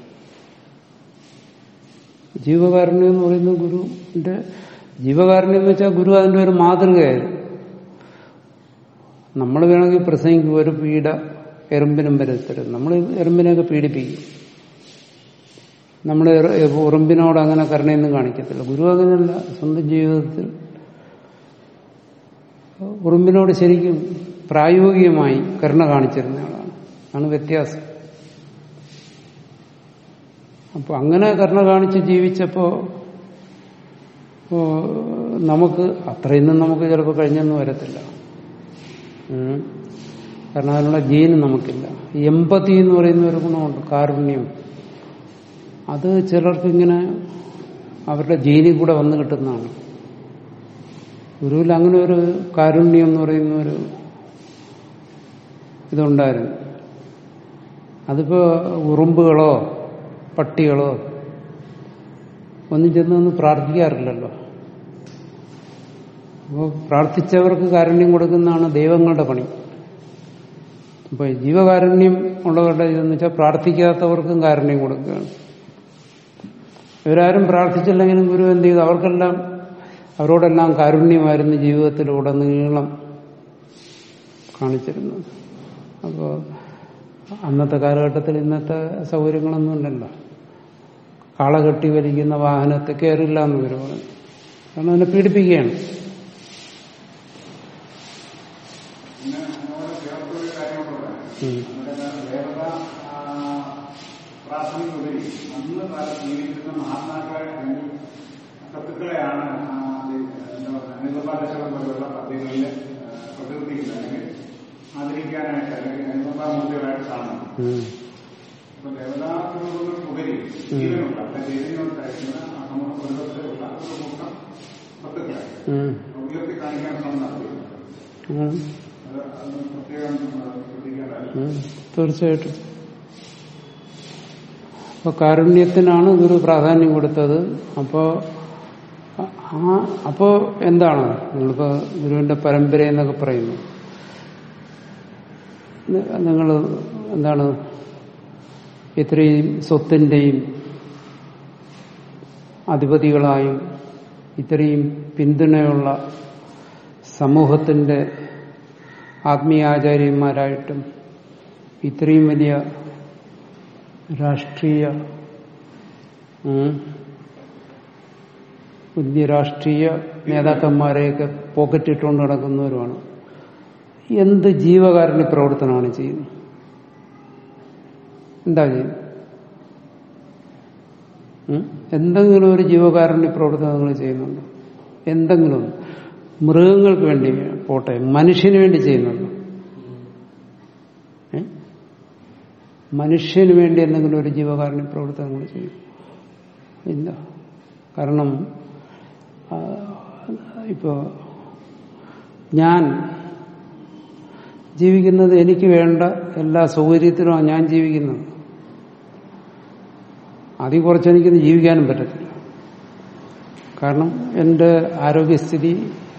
ജീവകാരുണ്യം എന്ന് പറയുന്നത് ഗുരുവിന്റെ ജീവകാരുണ്യം എന്ന് വെച്ചാൽ ഗുരു അതിന്റെ ഒരു മാതൃകയായിരുന്നു നമ്മൾ വേണമെങ്കിൽ പ്രസംഗിക്കും ഒരു പീഡ എറുമ്പിനും വരത്തരും നമ്മൾ എറുമ്പിനെയൊക്കെ പീഡിപ്പിക്കും നമ്മൾ ഉറുമ്പിനോട് അങ്ങനെ കരുണയൊന്നും കാണിക്കത്തില്ല ഗുരു അങ്ങനെയല്ല സ്വന്തം ജീവിതത്തിൽ ഉറുമ്പിനോട് ശരിക്കും പ്രായോഗികമായി കരുണ കാണിച്ചിരുന്ന ആളാണ് ആണ് വ്യത്യാസം അപ്പൊ അങ്ങനെ കരുണ കാണിച്ച് ജീവിച്ചപ്പോ ഓ, നമുക്ക് അത്രയൊന്നും നമുക്ക് ചിലപ്പോൾ കഴിഞ്ഞൊന്നും വരത്തില്ല ഉം. കാരണം അതിനുള്ള ജീന് നമുക്കില്ല എമ്പതി എന്ന് പറയുന്ന ഒരു ഗുണമുണ്ട് കാരുണ്യം അത് ചിലർക്ക് ഇങ്ങനെ അവരുടെ ജീനിൽ കൂടെ വന്നു കിട്ടുന്നതാണ് ഗുരുവിൽ അങ്ങനെ ഒരു കാരുണ്യം എന്ന് പറയുന്ന ഒരു ഇതുണ്ടായിരുന്നു അതിപ്പോ ഉറുമ്പുകളോ പട്ടികളോ ഒന്നും ചെന്നൊന്ന് പ്രാർത്ഥിക്കാറില്ലല്ലോ അപ്പോൾ പ്രാർത്ഥിച്ചവർക്ക് കാരുണ്യം കൊടുക്കുന്നതാണ് ദൈവങ്ങളുടെ പണി അപ്പൊ ഈ ജീവകാരുണ്യം ഉള്ളവരുടെ ഇതെന്ന് വെച്ചാൽ പ്രാർത്ഥിക്കാത്തവർക്കും കാരുണ്യം കൊടുക്കുകയാണ് ഇവരാരും പ്രാർത്ഥിച്ചില്ലെങ്കിലും ഗുരു എന്ത് ചെയ്തു അവർക്കെല്ലാം അവരോടെല്ലാം കാരുണ്യമായിരുന്നു ജീവിതത്തിലുടനീളം കാണിച്ചിരുന്നത് അപ്പോൾ അന്നത്തെ കാലഘട്ടത്തിൽ ഇന്നത്തെ സൗകര്യങ്ങളൊന്നും ഇല്ലല്ലോ കാള കെട്ടി വലിക്കുന്ന വാഹനത്തെ കയറില്ല എന്ന് ഇവർ പറഞ്ഞു കാരണം അതിനെ പീഡിപ്പിക്കുകയാണ് പിന്നെ അതിനോട് ചേർത്തൊരു കാര്യം കൂടെ പറയാം. ഉം. നമ്മുടെ ദേവത ആ, പ്രാർത്ഥനയ്ക്കുപരി അന്ന് കാലത്ത് ജീവിച്ചിരുന്ന മഹാത്മാക്കളെ അല്ലെങ്കിൽ സത്തുക്കളെയാണ് ആ, ഈ, എന്താ പറയുക അനുകമ്പാദശകം പോലെയുള്ള പദ്ധതികളിൽ പ്രകൃതിയിൽ അല്ലെങ്കിൽ ആദരിക്കാനായിട്ട് അല്ലെങ്കിൽ അനുകമ്പാമൂർത്തികളായിട്ട് കാണുന്നു ഉം. അപ്പൊ ദേവതാക്കളുപരി ജീവനുള്ള അല്ലെങ്കിൽ ദൈവങ്ങളായിരിക്കുന്ന ആ സമൂഹ കുടുംബത്തിലുള്ള ഒരു കൂട്ടം സത്തുക്കളെ ഉം. ഉയർത്തി കാണിക്കാൻ ശ്രമം നടത്തി ഉം. അത് അത് പ്രത്യേകം ആ, ശ്രദ്ധിക്കേണ്ടതാണ് ഉം. തീർച്ചയായിട്ടും അപ്പൊ കാരുണ്യത്തിനാണ് ഗുരു പ്രാധാന്യം കൊടുത്തത് അപ്പോ ആ അപ്പോ എന്താണ് നിങ്ങളിപ്പോ ഗുരുവിന്റെ പരമ്പര എന്നൊക്കെ പറയുന്നു നിങ്ങൾ എന്താണ് ഇത്രയും സ്വത്തിന്റെയും അധിപതികളായും ഇത്രയും പിന്തുണയുള്ള സമൂഹത്തിന്റെ ആത്മീയാചാര്യന്മാരായിട്ടും ഇത്രയും വലിയ രാഷ്ട്രീയ ഉം, വലിയ രാഷ്ട്രീയ നേതാക്കന്മാരെയൊക്കെ പോക്കറ്റിട്ടുകൊണ്ട് നടക്കുന്നവരുമാണ് എന്ത് ജീവകാരുണ്യ പ്രവർത്തനമാണ് ചെയ്യുന്നത് എന്താ ചെയ്യുന്നത് ഉം? എന്തെങ്കിലും ഒരു ജീവകാരുണ്യ പ്രവർത്തനം നിങ്ങൾ ചെയ്യുന്നുണ്ടോ എന്തെങ്കിലും ഒന്ന്. മൃഗങ്ങൾക്ക് വേണ്ടി പോട്ടെ മനുഷ്യന് വേണ്ടി ചെയ്യുന്നുണ്ടോ ഏ? മനുഷ്യന് വേണ്ടി എന്തെങ്കിലും ഒരു ജീവകാരുണ്യ പ്രവർത്തനങ്ങൾ ചെയ്യും ഇല്ല കാരണം ആ, ഇപ്പോ ഞാൻ ജീവിക്കുന്നത് എനിക്ക് വേണ്ട എല്ലാ സൗകര്യത്തിലുമാണ് ഞാൻ ജീവിക്കുന്നത് അതിൽ കുറച്ച് എനിക്കൊന്ന് ജീവിക്കാനും പറ്റത്തില്ല കാരണം എൻ്റെ ആരോഗ്യസ്ഥിതി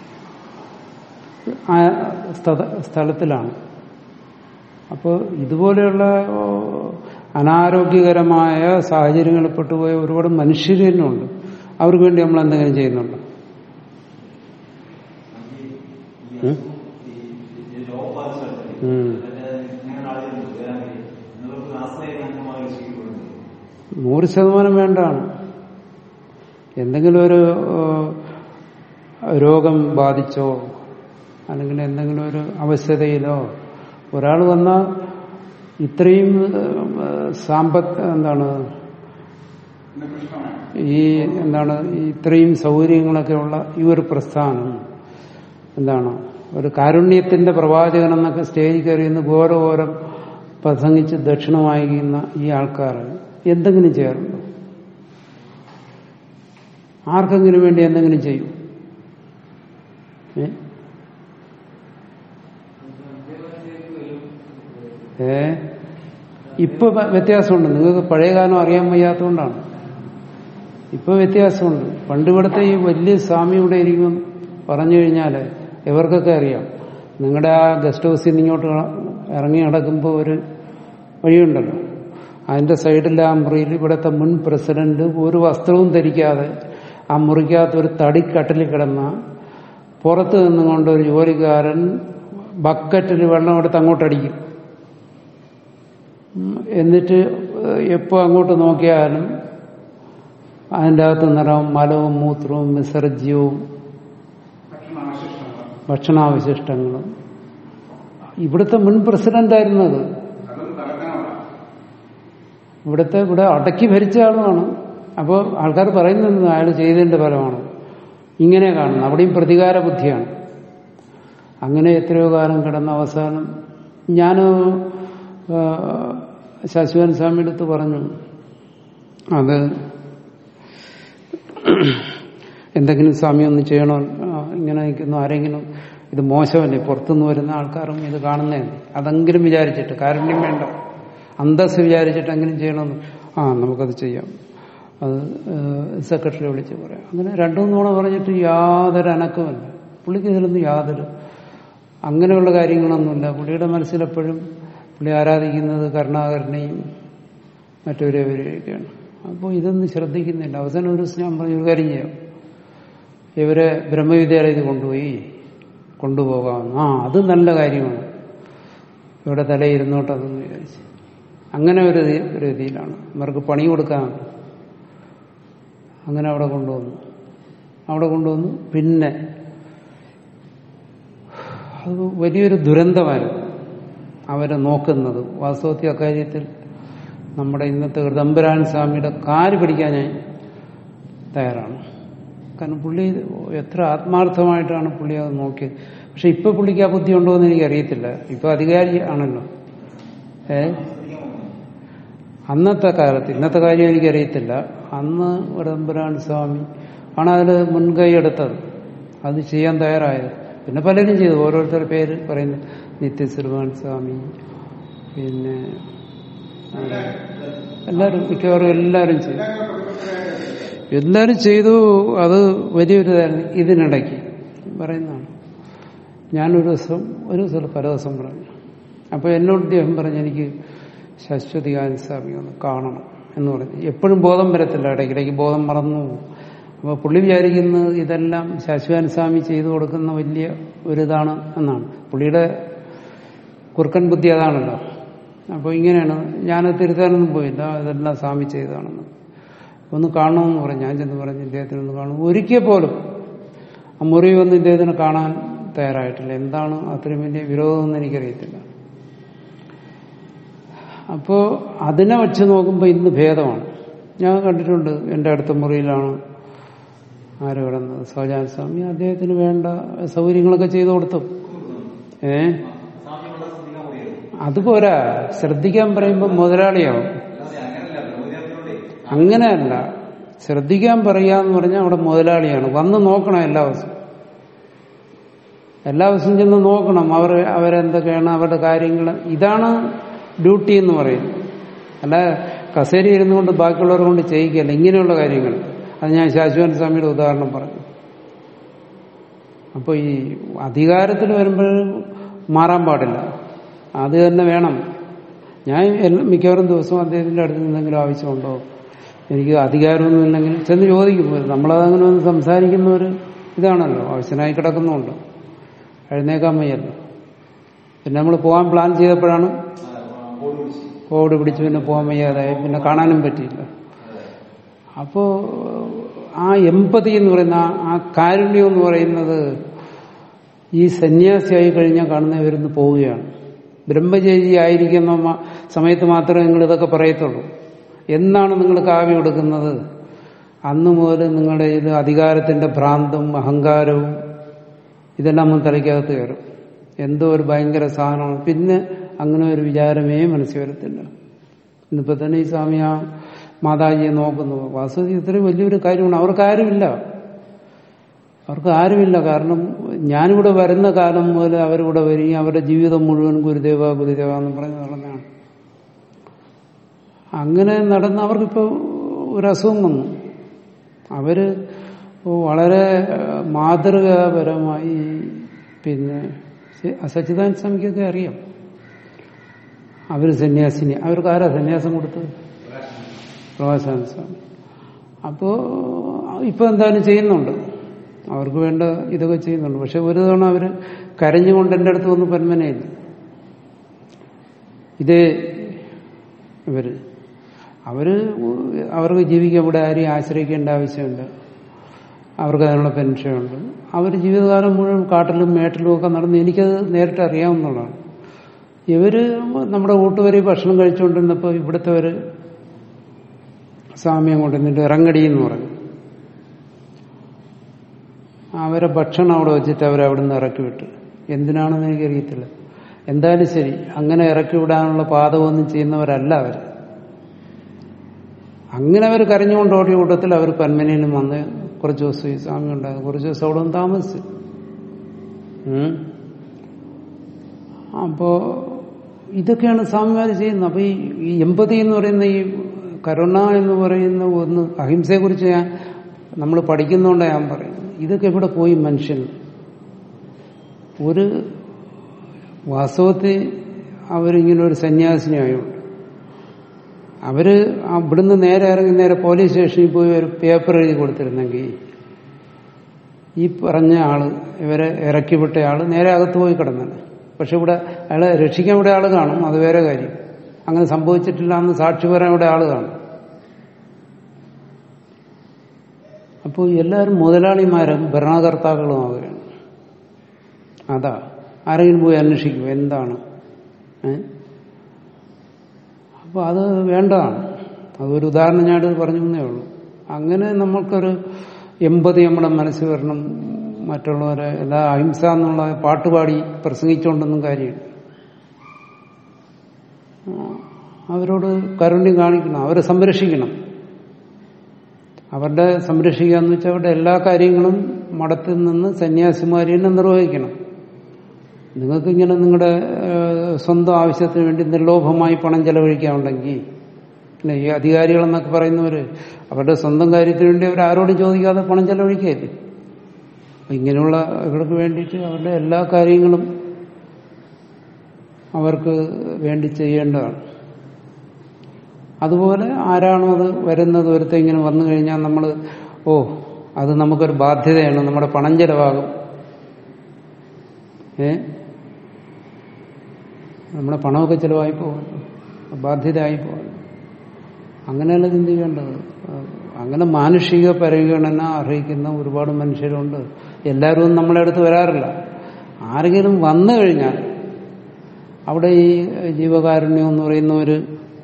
ആ സ്ഥല- സ്ഥലത്തിലാണ് അപ്പോൾ ഇതുപോലെയുള്ള ഓ, അനാരോഗ്യകരമായ സാഹചര്യങ്ങളിൽ പെട്ടുപോയ ഒരുപാട് മനുഷ്യർ തന്നെ ഉണ്ട് അവർക്ക് വേണ്ടി നമ്മൾ എന്തെങ്കിലും ചെയ്യുന്നുണ്ടോ ഉം? ഉം. ഇങ്ങനെ ആളുകളുണ്ട് വരാൻ കഴിയും നിങ്ങൾക്ക് ആശ്രയമായി ചെയ്യുന്നുണ്ട് നൂറ് ശതമാനം വേണ്ടാണ് എന്തെങ്കിലും ഒരു ഏഹ്, രോഗം ബാധിച്ചോ അല്ലെങ്കിൽ എന്തെങ്കിലും ഒരു അവശതയിലോ ഒരാൾ വന്നാൽ ഇത്രയും ഏഹ്, സാമ്പത്ത് എന്താണ് ഇന്ന് കൃഷ്ണമാണ് ഈ എന്താണ് ഈ ഇത്രയും സൗകര്യങ്ങളൊക്കെ ഉള്ള ഈ ഒരു പ്രസ്ഥാനം എന്താണ് ഒരു കാരുണ്യത്തിന്റെ പ്രവാചകൻ എന്നൊക്കെ സ്റ്റേജിൽ കയറി ഇന്ന് ഘോരഘോരം പ്രസംഗിച്ച് ദക്ഷിണ വാങ്ങിക്കുന്ന ഈ ആൾക്കാർ എന്തെങ്കിലും ചെയ്യാറുണ്ടോ ആർക്കെങ്കിലും വേണ്ടി എന്തെങ്കിലും ചെയ്യും ഏ? ഏ ഇപ്പൊ വ- വ്യത്യാസമുണ്ട് നിങ്ങൾക്ക് പഴയ കാലം അറിയാൻ വയ്യാത്തതുകൊണ്ടാണ് ഇപ്പൊ വ്യത്യാസമുണ്ട് പണ്ട് ഇവിടുത്തെ ഈ വലിയ സ്വാമി ഇവിടെ ഇരിക്കും പറഞ്ഞു കഴിഞ്ഞാല് ഇവർക്കൊക്കെ അറിയാം നിങ്ങളുടെ ആ ഗസ്റ്റ് ഹൗസിൽ നിന്ന് ഇങ്ങോട്ട് ഇറങ്ങി നടക്കുമ്പോൾ ഒരു വഴിയുണ്ടല്ലോ അതിന്റെ സൈഡിലെ ആ മുറിയിൽ ഇവിടുത്തെ മുൻ പ്രസിഡന്റ് ഒരു വസ്ത്രവും ധരിക്കാതെ ആ മുറിക്കകത്ത് ഒരു തടിക്കട്ടിൽ കിടന്ന പുറത്ത് നിന്നുകൊണ്ട് ഒരു ജോലിക്കാരൻ ബക്കറ്റിൽ വെള്ളം എടുത്ത് അങ്ങോട്ടടിക്കും ഉം, എന്നിട്ട് എപ്പോ അങ്ങോട്ട് നോക്കിയാലും അതിൻ്റെ അകത്ത് നിറം മലവും മൂത്രവും വിസർജ്യവും ഭക്ഷണാവശിഷ്ടങ്ങൾ ഭക്ഷണാവശിഷ്ടങ്ങളും ഇവിടുത്തെ മുൻ പ്രസിഡന്റായിരുന്നത് അതും കലക്കാനുള്ള ഇവിടുത്തെ ഇവിടെ അടക്കി ഭരിച്ച ആളുമാണ് അപ്പോൾ ആൾക്കാർ പറയുന്നത് അയാൾ ചെയ്തതിന്റെ ഫലമാണ് ഇങ്ങനെ കാണുന്നത് അവിടെയും പ്രതികാര ബുദ്ധിയാണ് അങ്ങനെ എത്രയോ കാലം കിടന്ന അവസാനം ഞാൻ ശശിവൻ സ്വാമിയുടെ അടുത്ത് പറഞ്ഞു അത് എന്തെങ്കിലും സ്വാമി ഒന്ന് ചെയ്യണോ ആ, ഇങ്ങനെ നിൽക്കുന്നു ആരെങ്കിലും ഇത് മോശമല്ലേ പുറത്തുനിന്ന് വരുന്ന ആൾക്കാരും ഇത് കാണുന്നതല്ലേ അതെങ്കിലും വിചാരിച്ചിട്ട് കാരുണ്യം വേണ്ട അന്തസ് വിചാരിച്ചിട്ടെങ്കിലും ചെയ്യണമെന്ന് ആ നമുക്കത് ചെയ്യാം അത് സെക്രട്ടറി വിളിച്ച് പറയാം അങ്ങനെ രണ്ടു മൂന്ന് തവണ പറഞ്ഞിട്ട് യാതൊരു അനക്കമല്ല പുള്ളിക്ക് ഇതിലൊന്നും യാതൊരു അങ്ങനെയുള്ള കാര്യങ്ങളൊന്നുമില്ല പുള്ളിയുടെ മനസ്സിലെപ്പോഴും പുള്ളി ആരാധിക്കുന്നത് കരുണാകരനെയും മറ്റവരെവരെയൊക്കെയാണ് അപ്പോൾ ഇതൊന്നും ശ്രദ്ധിക്കുന്നില്ല അവസാനം ഒരു ദിവസം ഞാൻ പറഞ്ഞു ഒരു കാര്യം ചെയ്യാം ഇവരെ ബ്രഹ്മവിദ്യാലയത്തിൽ കൊണ്ടുപോയി കൊണ്ടുപോകാം ആ അത് നല്ല കാര്യമാണ് ഇവിടെ തലയിരുന്നോട്ട് അതെന്ന് വിചാരിച്ചു അങ്ങനെ ഒരു രീ- ഒരു രീതിയിലാണ് ഇവർക്ക് പണി കൊടുക്കാൻ അങ്ങനെ അവിടെ കൊണ്ടുവന്നു അവിടെ കൊണ്ടുവന്നു പിന്നെ അത് വലിയൊരു ദുരന്തമായിരുന്നു അവരെ നോക്കുന്നത് വാസ്തവത്തിൽ അക്കാര്യത്തിൽ നമ്മുടെ ഇന്നത്തെ ഹൃദംബരാൻ സ്വാമിയുടെ കാല് പിടിക്കാൻ ഞാൻ തയ്യാറാണ് കാരണം പുള്ളി എത്ര ആത്മാർത്ഥമായിട്ടാണ് പുള്ളി അത് നോക്കിയത് പക്ഷെ ഇപ്പൊ പുള്ളിക്ക് ആ ബുദ്ധി ഉണ്ടോ എന്ന് എനിക്കറിയത്തില്ല ഇപ്പൊ അധികാരി ആണല്ലോ ഏ അന്നത്തെ കാലത്ത് ഇന്നത്തെ കാര്യം എനിക്കറിയത്തില്ല അന്ന് വടംബരാൻ സ്വാമി ആണ് അതിൽ മുൻകൈ എടുത്തത് അത് ചെയ്യാൻ തയ്യാറായത് പിന്നെ പലരും ചെയ്തു ഓരോരുത്തരുടെ പേര് പറയുന്നു നിത്യശ്രീവാൻ സ്വാമി പിന്നെ ആ, എല്ലാവരും മിക്കവാറും എല്ലാവരും ചെയ്തു എല്ലാവരും ചെയ്തു അത് വലിയൊരു ഇതായിരുന്നു ഇതിനിടയ്ക്ക് പറയുന്നതാണ് ഞാനൊരു ദിവസം ഒരു ദിവസം പല ദിവസം പറഞ്ഞു അപ്പോൾ എന്നോട് അദ്ദേഹം പറഞ്ഞു എനിക്ക് ശാശ്വതികാൻ സ്വാമി ഒന്ന് കാണണം എന്ന് പറഞ്ഞു എപ്പോഴും ബോധം വരത്തില്ല ഇടയ്ക്കിടയ്ക്ക് ബോധം മറന്നു പോകും. അപ്പോൾ പുള്ളി വിചാരിക്കുന്നത് ഇതെല്ലാം ശാശ്വതാൻ സ്വാമി ചെയ്തു കൊടുക്കുന്ന വലിയ ഒരിതാണ് എന്നാണ് പുള്ളിയുടെ കുറുക്കൻ ബുദ്ധി അതാണല്ലോ അപ്പോൾ ഇങ്ങനെയാണ് ഞാനത് തിരുത്താനൊന്നും പോയില്ല ഇതെല്ലാം സ്വാമി ചെയ്തതാണെന്ന് ഒന്ന് കാണണമെന്ന് പറഞ്ഞു ഞാൻ ചെന്ന് പറഞ്ഞു ഇദ്ദേഹത്തിന് ഒന്ന് കാണും ഒരിക്കൽ പോലും ആ മുറി വന്ന് ഇദ്ദേഹത്തിന് കാണാൻ തയ്യാറായിട്ടില്ല എന്താണ് അത്രയും വലിയ വിരോധമെന്ന് എനിക്കറിയത്തില്ല അപ്പോ അതിനെ വെച്ച് നോക്കുമ്പോൾ ഇന്ന് ഭേദമാണ് ഞാൻ കണ്ടിട്ടുണ്ട് എൻ്റെ അടുത്ത മുറിയിലാണ് ആര് കിടന്നത് സഹജാൻ സ്വാമി അദ്ദേഹത്തിന് വേണ്ട സൗകര്യങ്ങളൊക്കെ ചെയ്തു കൊടുത്തു ഏ സ്വാമിയുള്ള ശ്രദ്ധിക്കാൻ പോയത് അത് പോരാ ശ്രദ്ധിക്കാൻ പറയുമ്പോൾ മുതലാളിയാവും അല്ലാതെ അങ്ങനല്ല ബ്രഹ്മവിദ്യാർത്ഥികളുടെ അങ്ങനെയല്ല ശ്രദ്ധിക്കാൻ പറയാന്ന് പറഞ്ഞാൽ അവിടെ മുതലാളിയാണ് വന്ന് നോക്കണം എല്ലാ ദിവസവും എല്ലാ ദിവസവും ചെന്ന് നോക്കണം അവർ അവരെന്തൊക്കെയാണ് അവരുടെ കാര്യങ്ങൾ ഇതാണ് ഡ്യൂട്ടി എന്ന് പറയുന്നത് അല്ല കസേര ഇരുന്നുകൊണ്ട് ബാക്കിയുള്ളവരെ കൊണ്ട് ചെയ്യിക്കല്ല ഇങ്ങനെയുള്ള കാര്യങ്ങൾ അത് ഞാൻ ശാശ്വൻ സ്വാമിയുടെ ഉദാഹരണം പറഞ്ഞു അപ്പോൾ ഈ അധികാരത്തിൽ വരുമ്പോൾ മാറാൻ പാടില്ല അത് തന്നെ വേണം ഞാൻ എല്ലാ- മിക്കവാറും ദിവസവും അദ്ദേഹത്തിന്റെ അടുത്ത് എന്തെങ്കിലും ആവശ്യമുണ്ടോ എനിക്ക് അധികാരമൊന്നും ഇല്ലെങ്കിൽ ചെന്ന് ചോദിക്കും നമ്മളതങ്ങനെ ഒന്ന് സംസാരിക്കുന്ന ഒരു ഇതാണല്ലോ ആവശ്യനായി കിടക്കുന്നുണ്ട് എഴുന്നേക്കാൻ വയ്യല്ലോ പിന്നെ നമ്മൾ പോകാൻ പ്ലാൻ ചെയ്തപ്പോഴാണ് ബോർഡ് പിടിച്ച് കോവിഡ് പിടിച്ച് പിന്നെ പോകാൻ വയ്യാതായി പിന്നെ കാണാനും പറ്റിയില്ല അപ്പോ ആ എമ്പതി എന്ന് പറയുന്ന ആ- ആ കാരുണ്യം എന്ന് പറയുന്നത് ഈ സന്യാസിയായി കഴിഞ്ഞാൽ കാണുന്നവരിന്ന് പോവുകയാണ് ബ്രഹ്മചേരി ആയിരിക്കുന്ന മ- സമയത്ത് മാത്രമേ നിങ്ങൾ ഇതൊക്കെ പറയത്തുള്ളൂ എന്നാണ് നിങ്ങൾ കാവ്യ കൊടുക്കുന്നത് അന്ന് മുതൽ നിങ്ങളുടെ ഇത് അധികാരത്തിന്റെ ഭ്രാന്തും അഹങ്കാരവും ഇതെല്ലാം ഒന്ന് തലയ്ക്കകത്ത് കയറും എന്തോ ഒരു ഭയങ്കര സാധനമാണ് പിന്നെ അങ്ങനെ ഒരു വിചാരമേ മനസ്സിൽ വരത്തില്ല ഇന്നിപ്പോ തന്നെ ഈ സ്വാമി ആ മാതാജിയെ നോക്കുന്നു വാസ്തവത്തിൽ ഇത്രയും വലിയൊരു കാര്യമാണ് അവർക്ക് ആരുമില്ല അവർക്ക് ആരുമില്ല കാരണം ഞാനിവിടെ വരുന്ന കാലം മുതൽ അവരിവിടെ വരികയും അവരുടെ ജീവിതം മുഴുവൻ ഗുരുദേവ ഗുരുദേവ എന്ന് പറഞ്ഞ് നടന്നതാണ് അങ്ങനെ നടന്ന് അവർക്കിപ്പോൾ ഒരു അസുഖം വന്നു അവര് വളരെ മാതൃകാപരമായി പിന്നെ സച്ചിദാനന്ദ സ്വാമിക്കൊക്കെ അറിയാം അവർ സന്യാസിനി അവർക്ക് ആരാ സന്യാസം കൊടുത്തത് പ്രഭാസാനന്ദ സ്വാമി അപ്പോ ഇപ്പൊ എന്തായാലും ചെയ്യുന്നുണ്ട് അവർക്ക് വേണ്ട ഇതൊക്കെ ചെയ്യുന്നുണ്ട് പക്ഷെ ഒരു തവണ അവര് കരഞ്ഞുകൊണ്ട് എൻ്റെ അടുത്ത് വന്ന് പന്മനയില്ല ഇതേ ഇവര് അവര് അവർക്ക് ജീവിക്കാൻ ഇവിടെ ആരെയും ആശ്രയിക്കേണ്ട ആവശ്യമുണ്ട് അവർക്ക് അതിനുള്ള പെൻഷനുണ്ട് അവർ ജീവിതകാലം മുഴുവൻ കാട്ടിലും മേട്ടിലും ഒക്കെ നടന്ന് എനിക്കത് നേരിട്ട് അറിയാവുന്നതാണ് ഇവര് നമ്മുടെ കൂട്ടുകാരി ഭക്ഷണം കഴിച്ചുകൊണ്ടിരുന്നപ്പോൾ ഇവിടുത്തെ ഒരു സാമ്യം കൊണ്ടുവന്നിട്ട് ഇറങ്ങടി എന്ന് പറഞ്ഞു അവരെ ഭക്ഷണം അവിടെ വെച്ചിട്ട് അവരെ അവിടെ നിന്ന് ഇറക്കി വിട്ടു എന്തിനാണെന്ന് എനിക്കറിയത്തില്ല എന്തായാലും ശരി അങ്ങനെ ഇറക്കി വിടാനുള്ള പാതമൊന്നും ചെയ്യുന്നവരല്ല അവർ അങ്ങനെ അവർ കരഞ്ഞുകൊണ്ട് ഓടിയ കൂട്ടത്തിൽ അവർ പന്മനയിലും വന്ന് കുറച്ച് ദിവസം ഈ സ്വാമി ഉണ്ടാകും കുറച്ച് ദിവസം അവിടെ ഒന്ന് താമസിച്ചു ഉം. അപ്പോ ഇതൊക്കെയാണ് സ്വാമിമാർ ചെയ്യുന്നത് അപ്പൊ ഈ ഈ എമ്പതി എന്ന് പറയുന്ന ഈ കരുണ എന്ന് പറയുന്ന ഒന്ന് അഹിംസയെ കുറിച്ച് ഞാൻ നമ്മൾ പഠിക്കുന്നതുകൊണ്ടാണ് ഞാൻ പറയുന്നത് ഇതൊക്കെ എവിടെ പോയി മനുഷ്യൻ ഒരു വാസ്തവത്തിൽ അവരിങ്ങനെ ഒരു സന്യാസിനിയായുണ്ട് അവര് അവിടുന്ന് നേരെ ഇറങ്ങി നേരെ പോലീസ് സ്റ്റേഷനിൽ പോയി ഒരു പേപ്പർ എഴുതി കൊടുത്തിരുന്നെങ്കിൽ ഈ പറഞ്ഞ ആള് ഇവരെ ഇറക്കി വിട്ട ആള് നേരെ അകത്ത് പോയി കിടന്നാണ് പക്ഷെ ഇവിടെ അയാളെ രക്ഷിക്കാൻ ഇവിടെ ആള് കാണും അത് വേറെ കാര്യം അങ്ങനെ സംഭവിച്ചിട്ടില്ല എന്ന് സാക്ഷി പറയാൻ ഇവിടെ ആള് കാണും അപ്പോൾ എല്ലാവരും മുതലാളിമാരും ഭരണകർത്താക്കളും ആവുകയാണ് അതാ ആരെങ്കിലും പോയി അന്വേഷിക്കും എന്താണ് ഏ അപ്പോൾ അത് വേണ്ടതാണ് അതൊരു ഉദാഹരണം ഞാൻ പറഞ്ഞു എന്നേ ഉള്ളൂ അങ്ങനെ നമ്മൾക്കൊരു എൺപത് നമ്മുടെ മനസ്സിൽ വരണം മറ്റുള്ളവരെ എല്ലാ അഹിംസ എന്നുള്ള പാട്ടുപാടി പ്രസംഗിച്ചുകൊണ്ടൊന്നും കാര്യമില്ല ആ, അവരോട് കരുണ്യം കാണിക്കണം അവരെ സംരക്ഷിക്കണം അവരുടെ സംരക്ഷിക്കുക എന്ന് വെച്ചാൽ അവരുടെ എല്ലാ കാര്യങ്ങളും മഠത്തിൽ നിന്ന് സന്യാസിമാരി തന്നെ നിർവഹിക്കണം നിങ്ങൾക്ക് ഇങ്ങനെ നിങ്ങളുടെ ഏഹ്, സ്വന്തം ആവശ്യത്തിന് വേണ്ടി നിർലോഭമായി പണം ചെലവഴിക്കാനുണ്ടെങ്കിൽ പിന്നെ ഈ അധികാരികളെന്നൊക്കെ പറയുന്നവര് അവരുടെ സ്വന്തം കാര്യത്തിന് വേണ്ടി അവർ ആരോടും ചോദിക്കാതെ പണം ചെലവഴിക്കുകയല്ലേ അപ്പൊ ഇങ്ങനെയുള്ള ഇവർക്ക് വേണ്ടിയിട്ട് അവരുടെ എല്ലാ കാര്യങ്ങളും അവർക്ക് വേണ്ടി ചെയ്യേണ്ടതാണ് അതുപോലെ ആരാണോ അത് വരുന്നത് ഒരുത്ത ഇങ്ങനെ വന്നു കഴിഞ്ഞാൽ നമ്മൾ ഓ അത് നമുക്കൊരു ബാധ്യതയാണ് നമ്മുടെ പണം ചെലവാകും ഏ നമ്മുടെ പണമൊക്കെ ചെലവായി പോകും ബാധ്യതയായി പോകും അങ്ങനെയല്ല ചിന്തിക്കേണ്ടത് അങ്ങനെ മാനുഷിക പരിഗണന അർഹിക്കുന്ന ഒരുപാട് മനുഷ്യരുണ്ട് എല്ലാവരും ഒന്നും നമ്മളെ അടുത്ത് വരാറില്ല ആരെങ്കിലും വന്നു കഴിഞ്ഞാൽ അവിടെ ഈ ജീവകാരുണ്യം എന്ന് പറയുന്ന ഒരു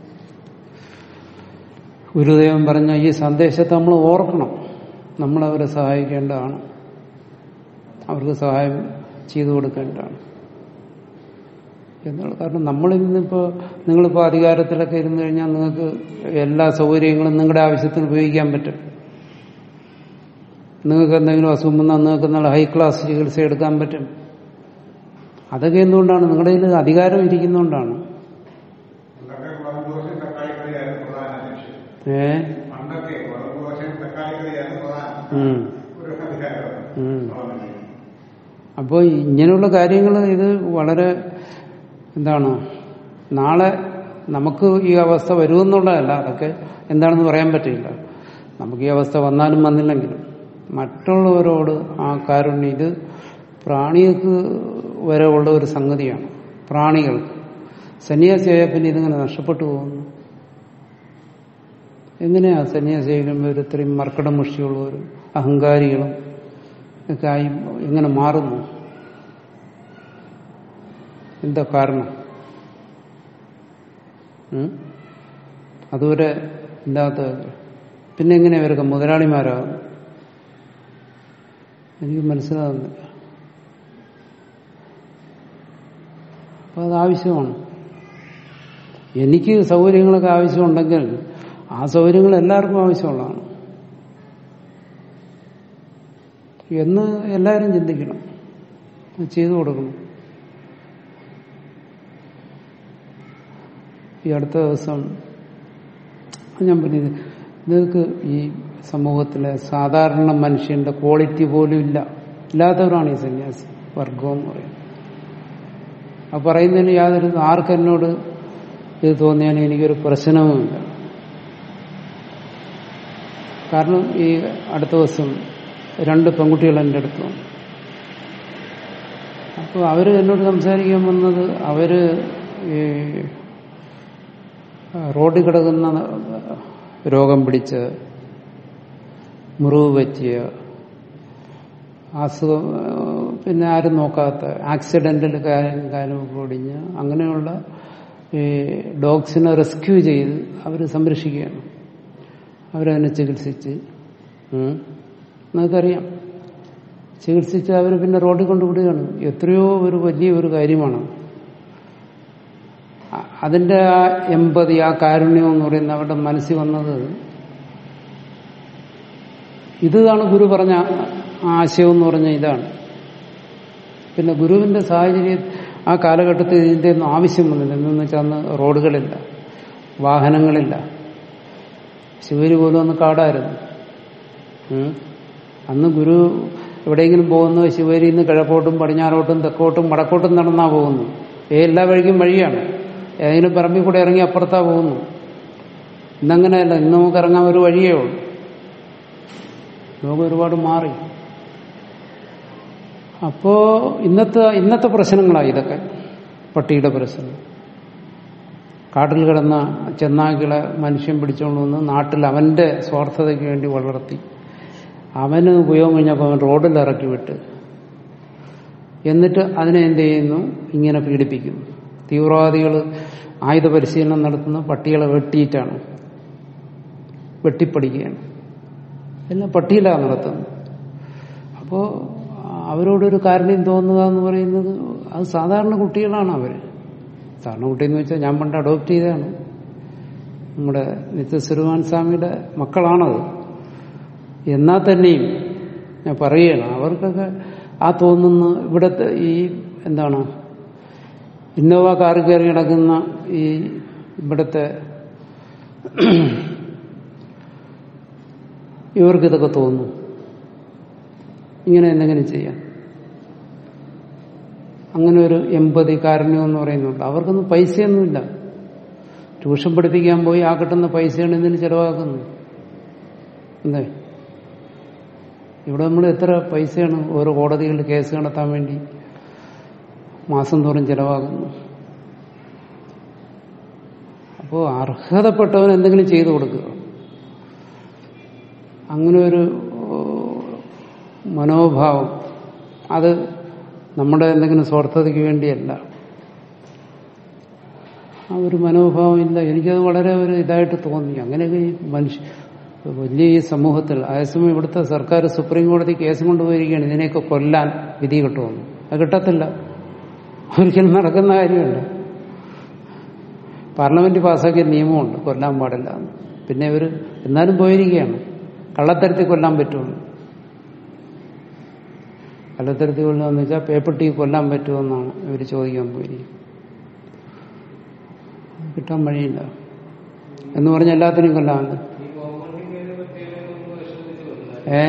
ഗുരുദേവൻ പറഞ്ഞ ഈ സന്ദേശത്തെ നമ്മൾ ഓർക്കണം നമ്മൾ അവരെ സഹായിക്കേണ്ടതാണ് അവർക്ക് സഹായം ചെയ്തു കൊടുക്കേണ്ടതാണ് എന്നുള്ള കാരണം നമ്മളിന്നിപ്പോ നിങ്ങളിപ്പോ അധികാരത്തിലൊക്കെ ഇരുന്നു കഴിഞ്ഞാൽ നിങ്ങൾക്ക് എല്ലാ സൗകര്യങ്ങളും നിങ്ങളുടെ ആവശ്യത്തിന് ഉപയോഗിക്കാൻ പറ്റും നിങ്ങൾക്ക് എന്തെങ്കിലും അസുഖം വന്നാൽ നിങ്ങൾക്ക് നല്ല ഹൈ ക്ലാസ് ചികിത്സ എടുക്കാൻ പറ്റും അതൊക്കെ എന്തുകൊണ്ടാണ് നിങ്ങളുടെ കയ്യിൽ അധികാരം ഇരിക്കുന്നതുകൊണ്ടാണ് പണ്ടൊക്കെ കുളമ്പുദോശയും തക്കാളി കറിയായിരുന്നു പ്രധാന ലക്ഷ്യം ഏ പണ്ടൊക്കെ കുളമ്പുദോശയും തക്കാളി കറിയായിരുന്നു പ്രധാന ഉം. ഒരു അധികാരം ഉം. അപ്പോൾ ഇങ്ങനെയുള്ള കാര്യങ്ങൾ ഇത് വളരെ എന്താണ് നാളെ നമുക്ക് ഈ അവസ്ഥ വരുമെന്നുള്ളതല്ല അതൊക്കെ എന്താണെന്ന് പറയാൻ പറ്റില്ല നമുക്ക് ഈ അവസ്ഥ വന്നാലും വന്നില്ലെങ്കിലും മറ്റുള്ളവരോട് ആ കാരുണ്യം ഇത് പ്രാണികൾക്ക് വരെ ഉള്ള ഒരു സംഗതിയാണ് പ്രാണികൾക്ക് സന്യാസിയായ പിന്നെ ഇതിങ്ങനെ നഷ്ടപ്പെട്ടു പോകുന്നു എങ്ങനെയാ സന്യാസിയാകുമ്പോൾ ഇത്രയും മർക്കടമുഷ്ടിയുള്ളവരും അഹങ്കാരികളും ഒക്കെ ആയി എങ്ങനെ മാറുന്നു എന്താ കാരണം ഉം? അതുവരെ ഇല്ലാത്ത പിന്നെ എങ്ങനെ ഇവരൊക്കെ മുതലാളിമാരാകുന്നു എനിക്ക് മനസ്സിലാകുന്നില്ല അപ്പൊ അത് ആവശ്യമാണ് എനിക്ക് സൗകര്യങ്ങളൊക്കെ ആവശ്യമുണ്ടെങ്കിൽ ആ സൗകര്യങ്ങൾ എല്ലാവർക്കും ആവശ്യമുള്ളതാണ് എന്ന് എല്ലാവരും ചിന്തിക്കണം അത് ചെയ്തു കൊടുക്കണം ഈ അടുത്ത ദിവസം ഞാൻ പറഞ്ഞത് നിങ്ങൾക്ക് ഈ സമൂഹത്തിലെ സാധാരണ മനുഷ്യന്റെ ക്വാളിറ്റി പോലും ഇല്ല ഇല്ലാത്തവരാണ് ഈ സന്യാസി വർഗം എന്ന് പറയുന്നത് ആ പറയുന്നതിന് യാതൊരു ആർക്കെന്നോട് ഇത് തോന്നിയാൽ എനിക്കൊരു പ്രശ്നവുമില്ല കാരണം ഈ അടുത്ത ദിവസം രണ്ട് പെൺകുട്ടികൾ എൻ്റെ അടുത്ത് വന്നു അപ്പോൾ അവർ എന്നോട് സംസാരിക്കാൻ വന്നത് അവര് ഈ റോഡിൽ കിടക്കുന്ന രോഗം പിടിച്ച് മുറിവ് പറ്റിയ അസുഖം പിന്നെ ആരും നോക്കാത്ത ആക്സിഡന്റിൽ കാര്യം കാലമൊക്കെ ഒടിഞ്ഞ് അങ്ങനെയുള്ള ഈ ഡോഗ്സിനെ റെസ്ക്യൂ ചെയ്ത് അവർ സംരക്ഷിക്കുകയാണ് അവരതിനെ ചികിത്സിച്ച് ഉം. നിങ്ങൾക്കറിയാം ചികിത്സിച്ച് അവർ പിന്നെ റോഡിൽ കൊണ്ടുവിടുകയാണ് എത്രയോ ഒരു വലിയ ഒരു കാര്യമാണ് അ- അതിന്റെ ആ എമ്പതി ആ കാരുണ്യം എന്ന് പറയുന്ന അവരുടെ മനസ്സിൽ വന്നത് ഇതാണ് ഗുരു പറഞ്ഞ ആശയം എന്ന് പറഞ്ഞ ഇതാണ് പിന്നെ ഗുരുവിന്റെ സാഹചര്യം ആ കാലഘട്ടത്തിൽ ഇതിന്റെ ഒന്നും ആവശ്യം വന്നില്ല എന്തെന്ന് വെച്ചാൽ അന്ന് റോഡുകളില്ല വാഹനങ്ങളില്ല ശിവര് പോലും അന്ന് കാടായിരുന്നു ഉം. അന്ന് ഗുരു എവിടെയെങ്കിലും പോകുന്നു ശിവരിയിൽ നിന്ന് കിഴക്കോട്ടും പടിഞ്ഞാറോട്ടും തെക്കോട്ടും വടക്കോട്ടും നടന്നാ പോകുന്നു ഏ എല്ലാ വഴിക്കും വഴിയാണ് ഏതെങ്കിലും പറമ്പിൽ കൂടെ ഇറങ്ങി അപ്പുറത്താ പോകുന്നു ഇന്നങ്ങനെയല്ല ഇന്ന് നമുക്ക് ഇറങ്ങാൻ ഒരു വഴിയേ ഉള്ളൂ ലോകം ഒരുപാട് മാറി അപ്പോ ഇന്നത്തെ ഇന്നത്തെ പ്രശ്നങ്ങളാണ് ഇതൊക്കെ പട്ടിയുടെ പ്രശ്നം കാട്ടിൽ കിടന്ന ചെന്നായ്ക്കളെ മനുഷ്യൻ പിടിച്ചുകൊണ്ട് വന്ന് നാട്ടിൽ അവന്റെ സ്വാർത്ഥതയ്ക്ക് വേണ്ടി വളർത്തി അവന് ഉപയോഗം കഴിഞ്ഞപ്പോൾ അവൻ റോഡിൽ ഇറക്കി വിട്ട് എന്നിട്ട് അതിനെ എന്ത് ചെയ്യുന്നു ഇങ്ങനെ പീഡിപ്പിക്കുന്നു തീവ്രവാദികൾ ആയുധ പരിശീലനം നടത്തുന്ന പട്ടികളെ വെട്ടിയിട്ടാണ് വെട്ടിപ്പടിക്കുകയാണ് എല്ലാം പട്ടിയിലാണ് നടത്തുന്നത് അപ്പോൾ അവരോടൊരു കാരുണ്യം തോന്നുക എന്ന് പറയുന്നത് അത് സാധാരണ കുട്ടികളാണ് അവർ സാധാരണ കുട്ടിയെന്ന് വെച്ചാൽ ഞാൻ പണ്ട് അഡോപ്റ്റ് ചെയ്തതാണ് നമ്മുടെ നിത്യസുരുമാൻ സ്വാമിയുടെ മക്കളാണത് എന്നാൽ തന്നെയും ഞാൻ പറയുകയാണ് അവർക്കൊക്കെ ആ തോന്നുന്ന ഇവിടുത്തെ ഈ എന്താണ് ഇന്നോവ കാറിൽ കയറി കിടക്കുന്ന ഈ ഇവിടുത്തെ ഇവർക്കിതൊക്കെ തോന്നും ഇങ്ങനെ എന്തെങ്കിലും ചെയ്യാം അങ്ങനെ ഒരു എൺപതി കാരുണ്യം എന്ന് പറയുന്നുണ്ട് അവർക്കൊന്നും പൈസയൊന്നുമില്ല ട്യൂഷൻ പഠിപ്പിക്കാൻ പോയി ആ കിട്ടുന്ന പൈസയാണ് ഇതിന് ചെലവാക്കുന്നത് എന്തേ ഇവിടെ നമ്മൾ എത്ര പൈസയാണ് ഓരോ കോടതികളിൽ കേസ് നടത്താൻ വേണ്ടി മാസം തോറും ചെലവാകുന്നു അപ്പോൾ അർഹതപ്പെട്ടവൻ എന്തെങ്കിലും ചെയ്തു കൊടുക്കുക അങ്ങനെ ഒരു മനോഭാവം അത് നമ്മുടെ എന്തെങ്കിലും സ്വാർത്ഥതയ്ക്ക് വേണ്ടിയല്ല ആ ഒരു മനോഭാവം ഇല്ല എനിക്കത് വളരെ ഒരു ഇതായിട്ട് തോന്നി അങ്ങനെയൊക്കെ ഈ മനുഷ്യ വലിയ ഈ സമൂഹത്തിൽ അതേസമയം ഇവിടുത്തെ സർക്കാർ സുപ്രീം കോടതി കേസ് കൊണ്ടുപോയിരിക്കുകയാണ് ഇതിനെയൊക്കെ കൊല്ലാൻ വിധി കിട്ടുമെന്ന് അത് കിട്ടത്തില്ല ഒരിക്കലും നടക്കുന്ന കാര്യമല്ല പാർലമെന്റ് പാസ്സാക്കിയ നിയമമുണ്ട് കൊല്ലാൻ പാടില്ല എന്ന്. പിന്നെ ഇവർ എന്നാലും പോയിരിക്കുകയാണ് കള്ളത്തരത്തിൽ കൊല്ലാൻ പറ്റുള്ളൂ കള്ളത്തരത്തിൽ കൊല്ലാന്ന് വെച്ചാൽ പേപ്പട്ടി കൊല്ലാൻ പറ്റുമെന്നാണ് ഇവർ ചോദിക്കാൻ പോയിരിക്കുന്നത് കിട്ടാൻ വഴിയില്ല എന്ന് പറഞ്ഞ എല്ലാത്തിനും കൊല്ലാമല്ലോ ഏ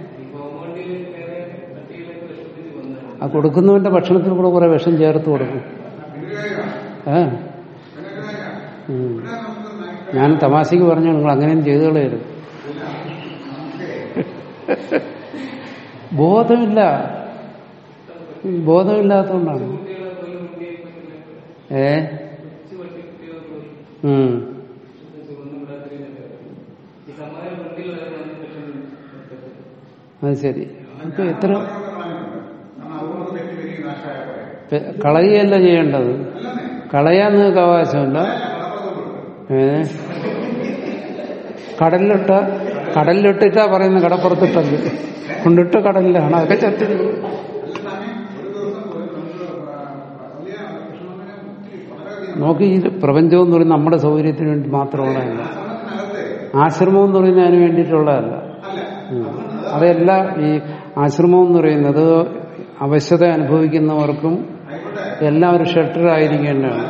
ആ കൊടുക്കുന്നവന്റെ ഭക്ഷണത്തിൽ കൂടെ കുറെ വിഷം ചേർത്ത് കൊടുക്കും ഏ ഉം. ഞാൻ തമാശക്ക് പറഞ്ഞു നിങ്ങൾ അങ്ങനെയും ചെയ്തു കളയരുത് ബോധമില്ല ബോധമില്ലാത്തതുകൊണ്ടാണ് ഏ ഉം അത് ശരി അപ്പൊ എത്ര പെ- കളയുകയല്ല ചെയ്യേണ്ടത് കളയാൻ നിങ്ങൾക്ക് അവകാശമില്ല ഏ കടലിലിട്ട കടലിലിട്ടിട്ടാ പറയുന്നത് കടപ്പുറത്തിട്ടത് കൊണ്ടിട്ട് കടലിലാണ് അതൊക്കെ ചത്തി നോക്കി ഈ പ്രപഞ്ചം എന്ന് പറയുന്നത് നമ്മുടെ സൗകര്യത്തിന് വേണ്ടി മാത്രമുള്ളതല്ല ആശ്രമം എന്ന് പറയുന്നത് അതിന് വേണ്ടിയിട്ടുള്ളതല്ല ഉം. അതല്ല ഈ ആശ്രമം എന്ന് പറയുന്നത് അവശത അനുഭവിക്കുന്നവർക്കും എല്ലാം ഒരു ഷെൽട്ടർ ആയിരിക്കേണ്ടതാണ്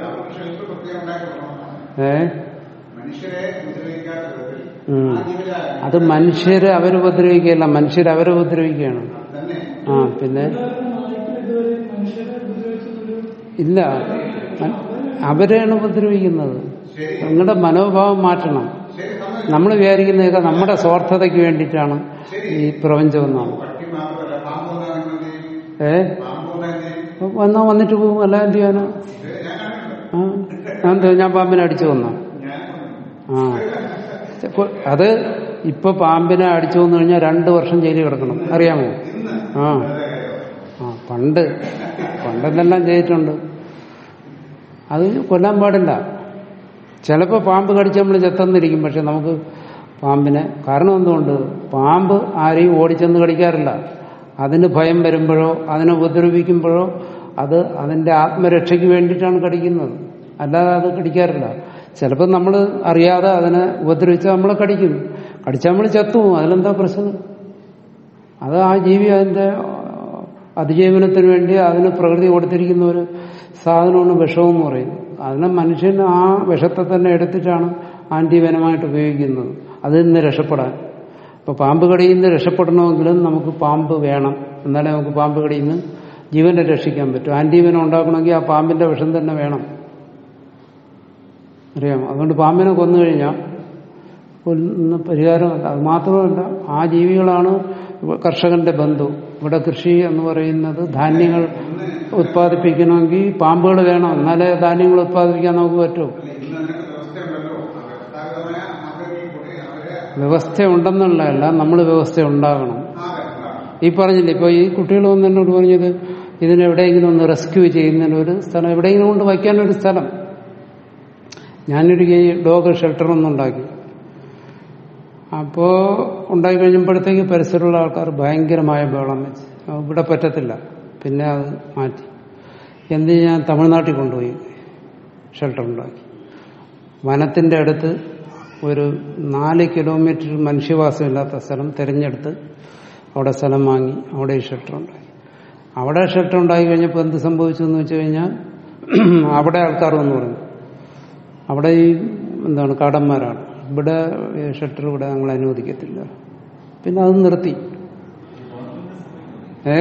ഏ മനുഷ്യരെ ഉപദ്രവിക്കാത്ത വിധത്തിൽ ഉം. അത് മനുഷ്യരെ അവരുപദ്രവിക്കുകയല്ല മനുഷ്യരെ അവരുപദ്രവിക്കുകയാണ് തന്നെ ആ പിന്നെ നായ്ക്കൾ ഇതുവരെ മനുഷ്യരെ ഉപദ്രവിച്ചതൊരു ഇല്ല മ- അവരെയാണ് ഉപദ്രവിക്കുന്നത് നിങ്ങളുടെ മനോഭാവം മാറ്റണം നമ്മൾ വിചാരിക്കുന്നതൊക്കെ നമ്മുടെ സ്വാർത്ഥതയ്ക്ക് വേണ്ടിയിട്ടാണ് ഈ പ്രപഞ്ചം എന്നാണ് പട്ടി മാത്രമല്ല പാമ്പ് വന്നാൽ നിങ്ങൾ എന്ത് ചെയ്യും ഏ പാമ്പ് വന്നാൽ എന്ത് ചെയ്യും വന്നാ വന്നിട്ട് പോകും അല്ല എന്ത് ചെയ്യാനോ ഇത് ഞാൻ കണ്ടിട്ടുണ്ട് ആ എന്താ ഞാൻ പാമ്പിനെ അടിച്ചു വന്നോ ഞാൻ ആ കൊ- അത് ഇപ്പൊ പാമ്പിനെ അടിച്ചു വന്നു കഴിഞ്ഞാൽ രണ്ടു വർഷം ജയിലിൽ കിടക്കണം അറിയാമോ ആ ആ പണ്ട് പണ്ടെന്തെല്ലാം ചെയ്തിട്ടുണ്ട് അത് കൊല്ലാൻ പാടില്ല ചിലപ്പോൾ പാമ്പ് കടിച്ച് നമ്മൾ ചെത്തന്നിരിക്കും പക്ഷെ നമുക്ക് പാമ്പിനെ കാരണം എന്തുകൊണ്ട് പാമ്പ് ആരെയും ഓടിച്ചെന്ന് കടിക്കാറില്ല അതിന് ഭയം വരുമ്പോഴോ അതിനെ ഉപദ്രവിക്കുമ്പോഴോ അത് അതിന്റെ ആത്മരക്ഷയ്ക്ക് വേണ്ടിയിട്ടാണ് കടിക്കുന്നത് അല്ലാതെ അത് കടിക്കാറില്ല ചിലപ്പോൾ നമ്മൾ അറിയാതെ അതിനെ ഉപദ്രവിച്ചാൽ നമ്മളെ കടിക്കും കടിച്ചാൽ നമ്മൾ ചത്തുപോകും അതിലെന്താ പ്രശ്നം അത് ആ ജീവി അതിന്റെ ആ, അതിജീവനത്തിന് വേണ്ടി അതിന് പ്രകൃതി കൊടുത്തിരിക്കുന്ന ഒരു സാധനമാണ് വിഷമെന്ന് പറയുന്നത് അതിനെ മനുഷ്യൻ ആ വിഷത്തെ തന്നെ എടുത്തിട്ടാണ് ആന്റിവനമായിട്ട് ഉപയോഗിക്കുന്നത് അതിൽ നിന്ന് രക്ഷപ്പെടാൻ ഇപ്പൊ പാമ്പ് കടിയിൽ നിന്ന് രക്ഷപ്പെടണമെങ്കിലും നമുക്ക് പാമ്പ് വേണം എന്നാലേ നമുക്ക് പാമ്പ് കടിയിൽ നിന്ന് ജീവനെ രക്ഷിക്കാൻ പറ്റും ആന്റിവനം ഉണ്ടാക്കണമെങ്കിൽ ആ പാമ്പിന്റെ വിഷം തന്നെ വേണം അറിയാം അതുകൊണ്ട് പാമ്പിനെ കൊന്നു കഴിഞ്ഞാൽ കൊല്ലുന്ന പരിഹാരമല്ല അത് മാത്രമല്ല ആ ജീവികളാണ് കർഷകന്റെ ബന്ധു ഇവിടെ കൃഷി എന്ന് പറയുന്നത് ധാന്യങ്ങൾ ഉത്പാദിപ്പിക്കണമെങ്കിൽ പാമ്പുകൾ വേണം എന്നാലേ ധാന്യങ്ങൾ ഉത്പാദിപ്പിക്കാൻ നമുക്ക് പറ്റൂ അല്ല ഇന്ന് അതിനൊക്കെ വ്യവസ്ഥയുണ്ടല്ലോ ആ വ്യവസ്ഥാഗതമായ ആഗ്രഹിൽ കൂടി അവരെ വ്യവസ്ഥ ഉണ്ടെന്നുള്ളതല്ല നമ്മൾ വ്യവസ്ഥ ഉണ്ടാകണം ആ ഉണ്ടാകും ഈ പറഞ്ഞില്ലേ ഇപ്പൊ ഈ കുട്ടികൾ വന്ന് എന്നോട് പറഞ്ഞത് ഇതിനെവിടെയെങ്കിലും ഒന്ന് റെസ്ക്യൂ ചെയ്യുന്നതിന് ഒരു സ്ഥലം എവിടെയെങ്കിലും കൊണ്ട് വയ്ക്കാനൊരു സ്ഥലം ഞാനൊരു ഈ ഡോഗ് ഷെൽട്ടർ ഒന്നുണ്ടാക്കി അപ്പോ ഉണ്ടാക്കി കഴിഞ്ഞപ്പോഴത്തേക്ക് പരിസരമുള്ള ആൾക്കാർ ഭയങ്കരമായ ബഹളം വെച്ച് അപ്പൊ ഇവിടെ പറ്റത്തില്ല പിന്നെ അത് മാറ്റി എന്ത് ഞാൻ തമിഴ്നാട്ടിൽ കൊണ്ടുപോയി ഷെൽട്ടർ ഉണ്ടാക്കി വനത്തിന്റെ അടുത്ത് ഒരു നാല് കിലോമീറ്റർ മനുഷ്യവാസമില്ലാത്ത സ്ഥലം തിരഞ്ഞെടുത്ത് അവിടെ സ്ഥലം വാങ്ങി അവിടെ ഈ ഷെൽട്ടർ ഉണ്ടാക്കി അവിടെ ഷെൽട്ടർ ഉണ്ടായി കഴിഞ്ഞപ്പോൾ എന്ത് സംഭവിച്ചു എന്ന് വെച്ച് കഴിഞ്ഞാൽ അവിടെ ആൾക്കാർ വന്ന് പറഞ്ഞു അവിടെ ഈ എന്താണ് കാടന്മാരാണ് ഇവിടെ ഈ ഷട്ടർ ഇവിടെ ഞങ്ങൾ അനുവദിക്കത്തില്ല പിന്നെ അത് നിർത്തി ഏ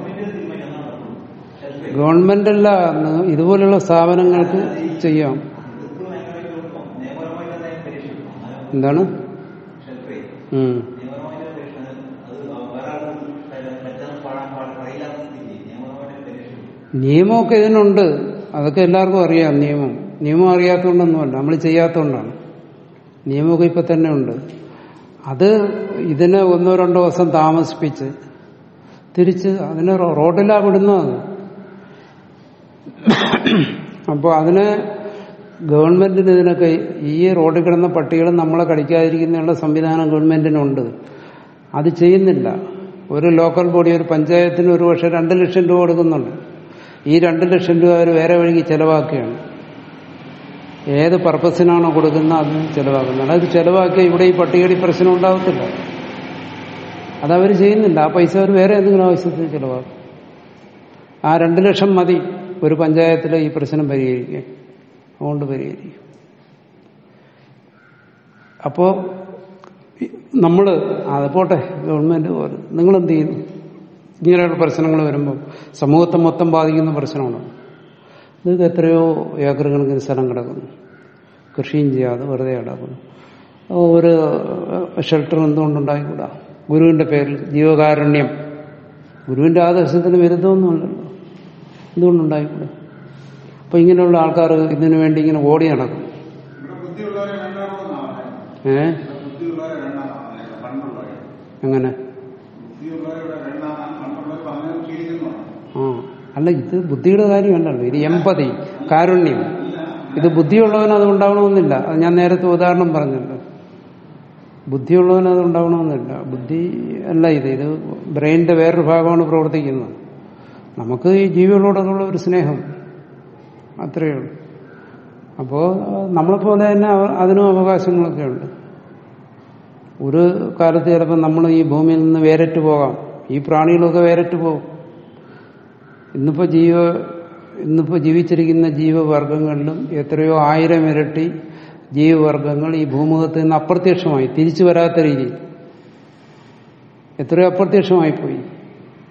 ഗവൺമെന്റ് അല്ല അന്ന് ഇതുപോലുള്ള സ്ഥാപനങ്ങൾക്ക് ചെയ്യാം നിയമപരമായി തന്നെ പരീക്ഷിക്കും അങ്ങനെ എന്താണ് ഷെൽട്ടർ ഉം. നിയമപരമായ പരീക്ഷണം അത് ഒരാളും പറ്റാൻ പാടാൻ പാടില്ല പറയില്ലാത്ത സ്ഥിതി നിയമപരമായിട്ട് പരീക്ഷിക്കും നിയമമൊക്കെ ഇതിനുണ്ട് അതൊക്കെ എല്ലാവർക്കും അറിയാം നിയമം നിയമം അറിയാത്തതുകൊണ്ടൊന്നുമല്ല നമ്മൾ ചെയ്യാത്തതുകൊണ്ടാണ് നിയമമൊക്കെ ഇപ്പൊ തന്നെ ഉണ്ട് അത് ഇതിനെ ഒന്നോ രണ്ടോ ദിവസം താമസിപ്പിച്ച് തിരിച്ച് അതിനെ റോ- റോഡിലാ വിടുന്നത് അപ്പോൾ അതിനെ ഗവൺമെന്റിന് ഇതിനൊക്കെ ഈ റോഡിൽ കിടന്ന പട്ടികൾ നമ്മളെ കടിക്കാതിരിക്കുന്നതിനുള്ള സംവിധാനം ഗവൺമെന്റിനുണ്ട് അത് ചെയ്യുന്നില്ല ഒരു ലോക്കൽ ബോഡി ഒരു പഞ്ചായത്തിന് ഒരു പക്ഷെ രണ്ട് ലക്ഷം രൂപ കൊടുക്കുന്നുണ്ട് ഈ രണ്ട് ലക്ഷം രൂപ അവർ വേറെ വഴിക്ക് ചെലവാക്കുകയാണ് ഏത് പർപ്പസിനാണോ കൊടുക്കുന്നത് അതിന് ചെലവാക്കുന്നത് അത് ചെലവാക്കിയ ഇവിടെ ഈ പട്ടികടി പ്രശ്നം ഉണ്ടാവത്തില്ല അതവർ ചെയ്യുന്നില്ല ആ പൈസ അവർ വേറെ എന്തെങ്കിലും ആവശ്യത്തിന് ചെലവാക്കും ആ രണ്ട് ലക്ഷം മതി ഒരു പഞ്ചായത്തിലെ ഈ പ്രശ്നം പരിഹരിക്കാൻ അതുകൊണ്ട് പരിഹരിക്കും അപ്പോ നമ്മള് അത് പോട്ടെ ഗവൺമെന്റ് പോലെ നിങ്ങൾ എന്ത് ചെയ്യുന്നു ഇങ്ങനെയുള്ള പ്രശ്നങ്ങൾ വരുമ്പോൾ സമൂഹത്തെ മൊത്തം ബാധിക്കുന്ന പ്രശ്നമാണ് നിങ്ങൾക്ക് എത്രയോ ഏക്കർ കണക്കിന് സ്ഥലം കിടക്കുന്നു കൃഷിയും ചെയ്യാതെ വെറുതെ കിടക്കുന്നു ഒരു ഷെൽട്ടർ എന്തുകൊണ്ടുണ്ടായിക്കൂടാ ഗുരുവിന്റെ പേരിൽ ജീവകാരുണ്യം ഗുരുവിന്റെ ആദർശത്തിന് വിരുദ്ധമൊന്നുമല്ലല്ലോ എന്തുകൊണ്ടുണ്ടായിക്കൂടാ അപ്പൊ ഇങ്ങനെയുള്ള ആൾക്കാർ ഇതിനു വേണ്ടി ഇങ്ങനെ ഓടി നടക്കും ഇവിടെ ബുദ്ധിയുള്ളവരെ വേണ്ടാണെന്നാണ് ഏ ബുദ്ധിയുള്ളവരെ വേണ്ടാന്നാണ് പണ്ടുള്ളവരെ അങ്ങനെ ബുദ്ധിയുള്ളവരെ ഇവിടെ വേണ്ടാന്നാണ് പണ്ടുള്ളവർ പറഞ്ഞു ശീലിക്കുന്നതാണ് ആ അല്ല ഇത് ബുദ്ധിയുടെ കാര്യമല്ലല്ലോ ഇത് എമ്പതി കാരുണ്യം ഇത് ബുദ്ധിയുള്ളവന് അത് ഉണ്ടാവണമെന്നില്ല അത് ഞാൻ നേരത്തെ ഉദാഹരണം പറഞ്ഞല്ലോ ബുദ്ധിയുള്ളവന് അത് ഉണ്ടാവണമെന്നില്ല ബുദ്ധി അല്ല ഇത് ഇത് ബ്രെയിനിന്റെ വേറൊരു ഭാഗമാണ് പ്രവർത്തിക്കുന്നത് നമുക്ക് ഈ ജീവികളോടുള്ള ഒരു സ്നേഹം അത്രയേ ഉള്ളൂ അപ്പോ നമ്മളെപ്പോലെ തന്നെ അവ- അതിനും അവകാശങ്ങളൊക്കെ ഉണ്ട് ഒരു കാലത്ത് ചിലപ്പോൾ നമ്മൾ ഈ ഭൂമിയിൽ നിന്ന് വേറിട്ട് പോകാം ഈ പ്രാണികളൊക്കെ വേറിട്ട് പോകും ഇന്നിപ്പോ ജീവ ഇന്നിപ്പോ ജീവിച്ചിരിക്കുന്ന ജീവവർഗങ്ങളിലും എത്രയോ ആയിരം ഇരട്ടി ജീവവർഗങ്ങൾ ഈ ഭൂമുഖത്ത് നിന്ന് അപ്രത്യക്ഷമായി തിരിച്ചു വരാത്ത രീതിയിൽ എത്രയോ അപ്രത്യക്ഷമായി പോയി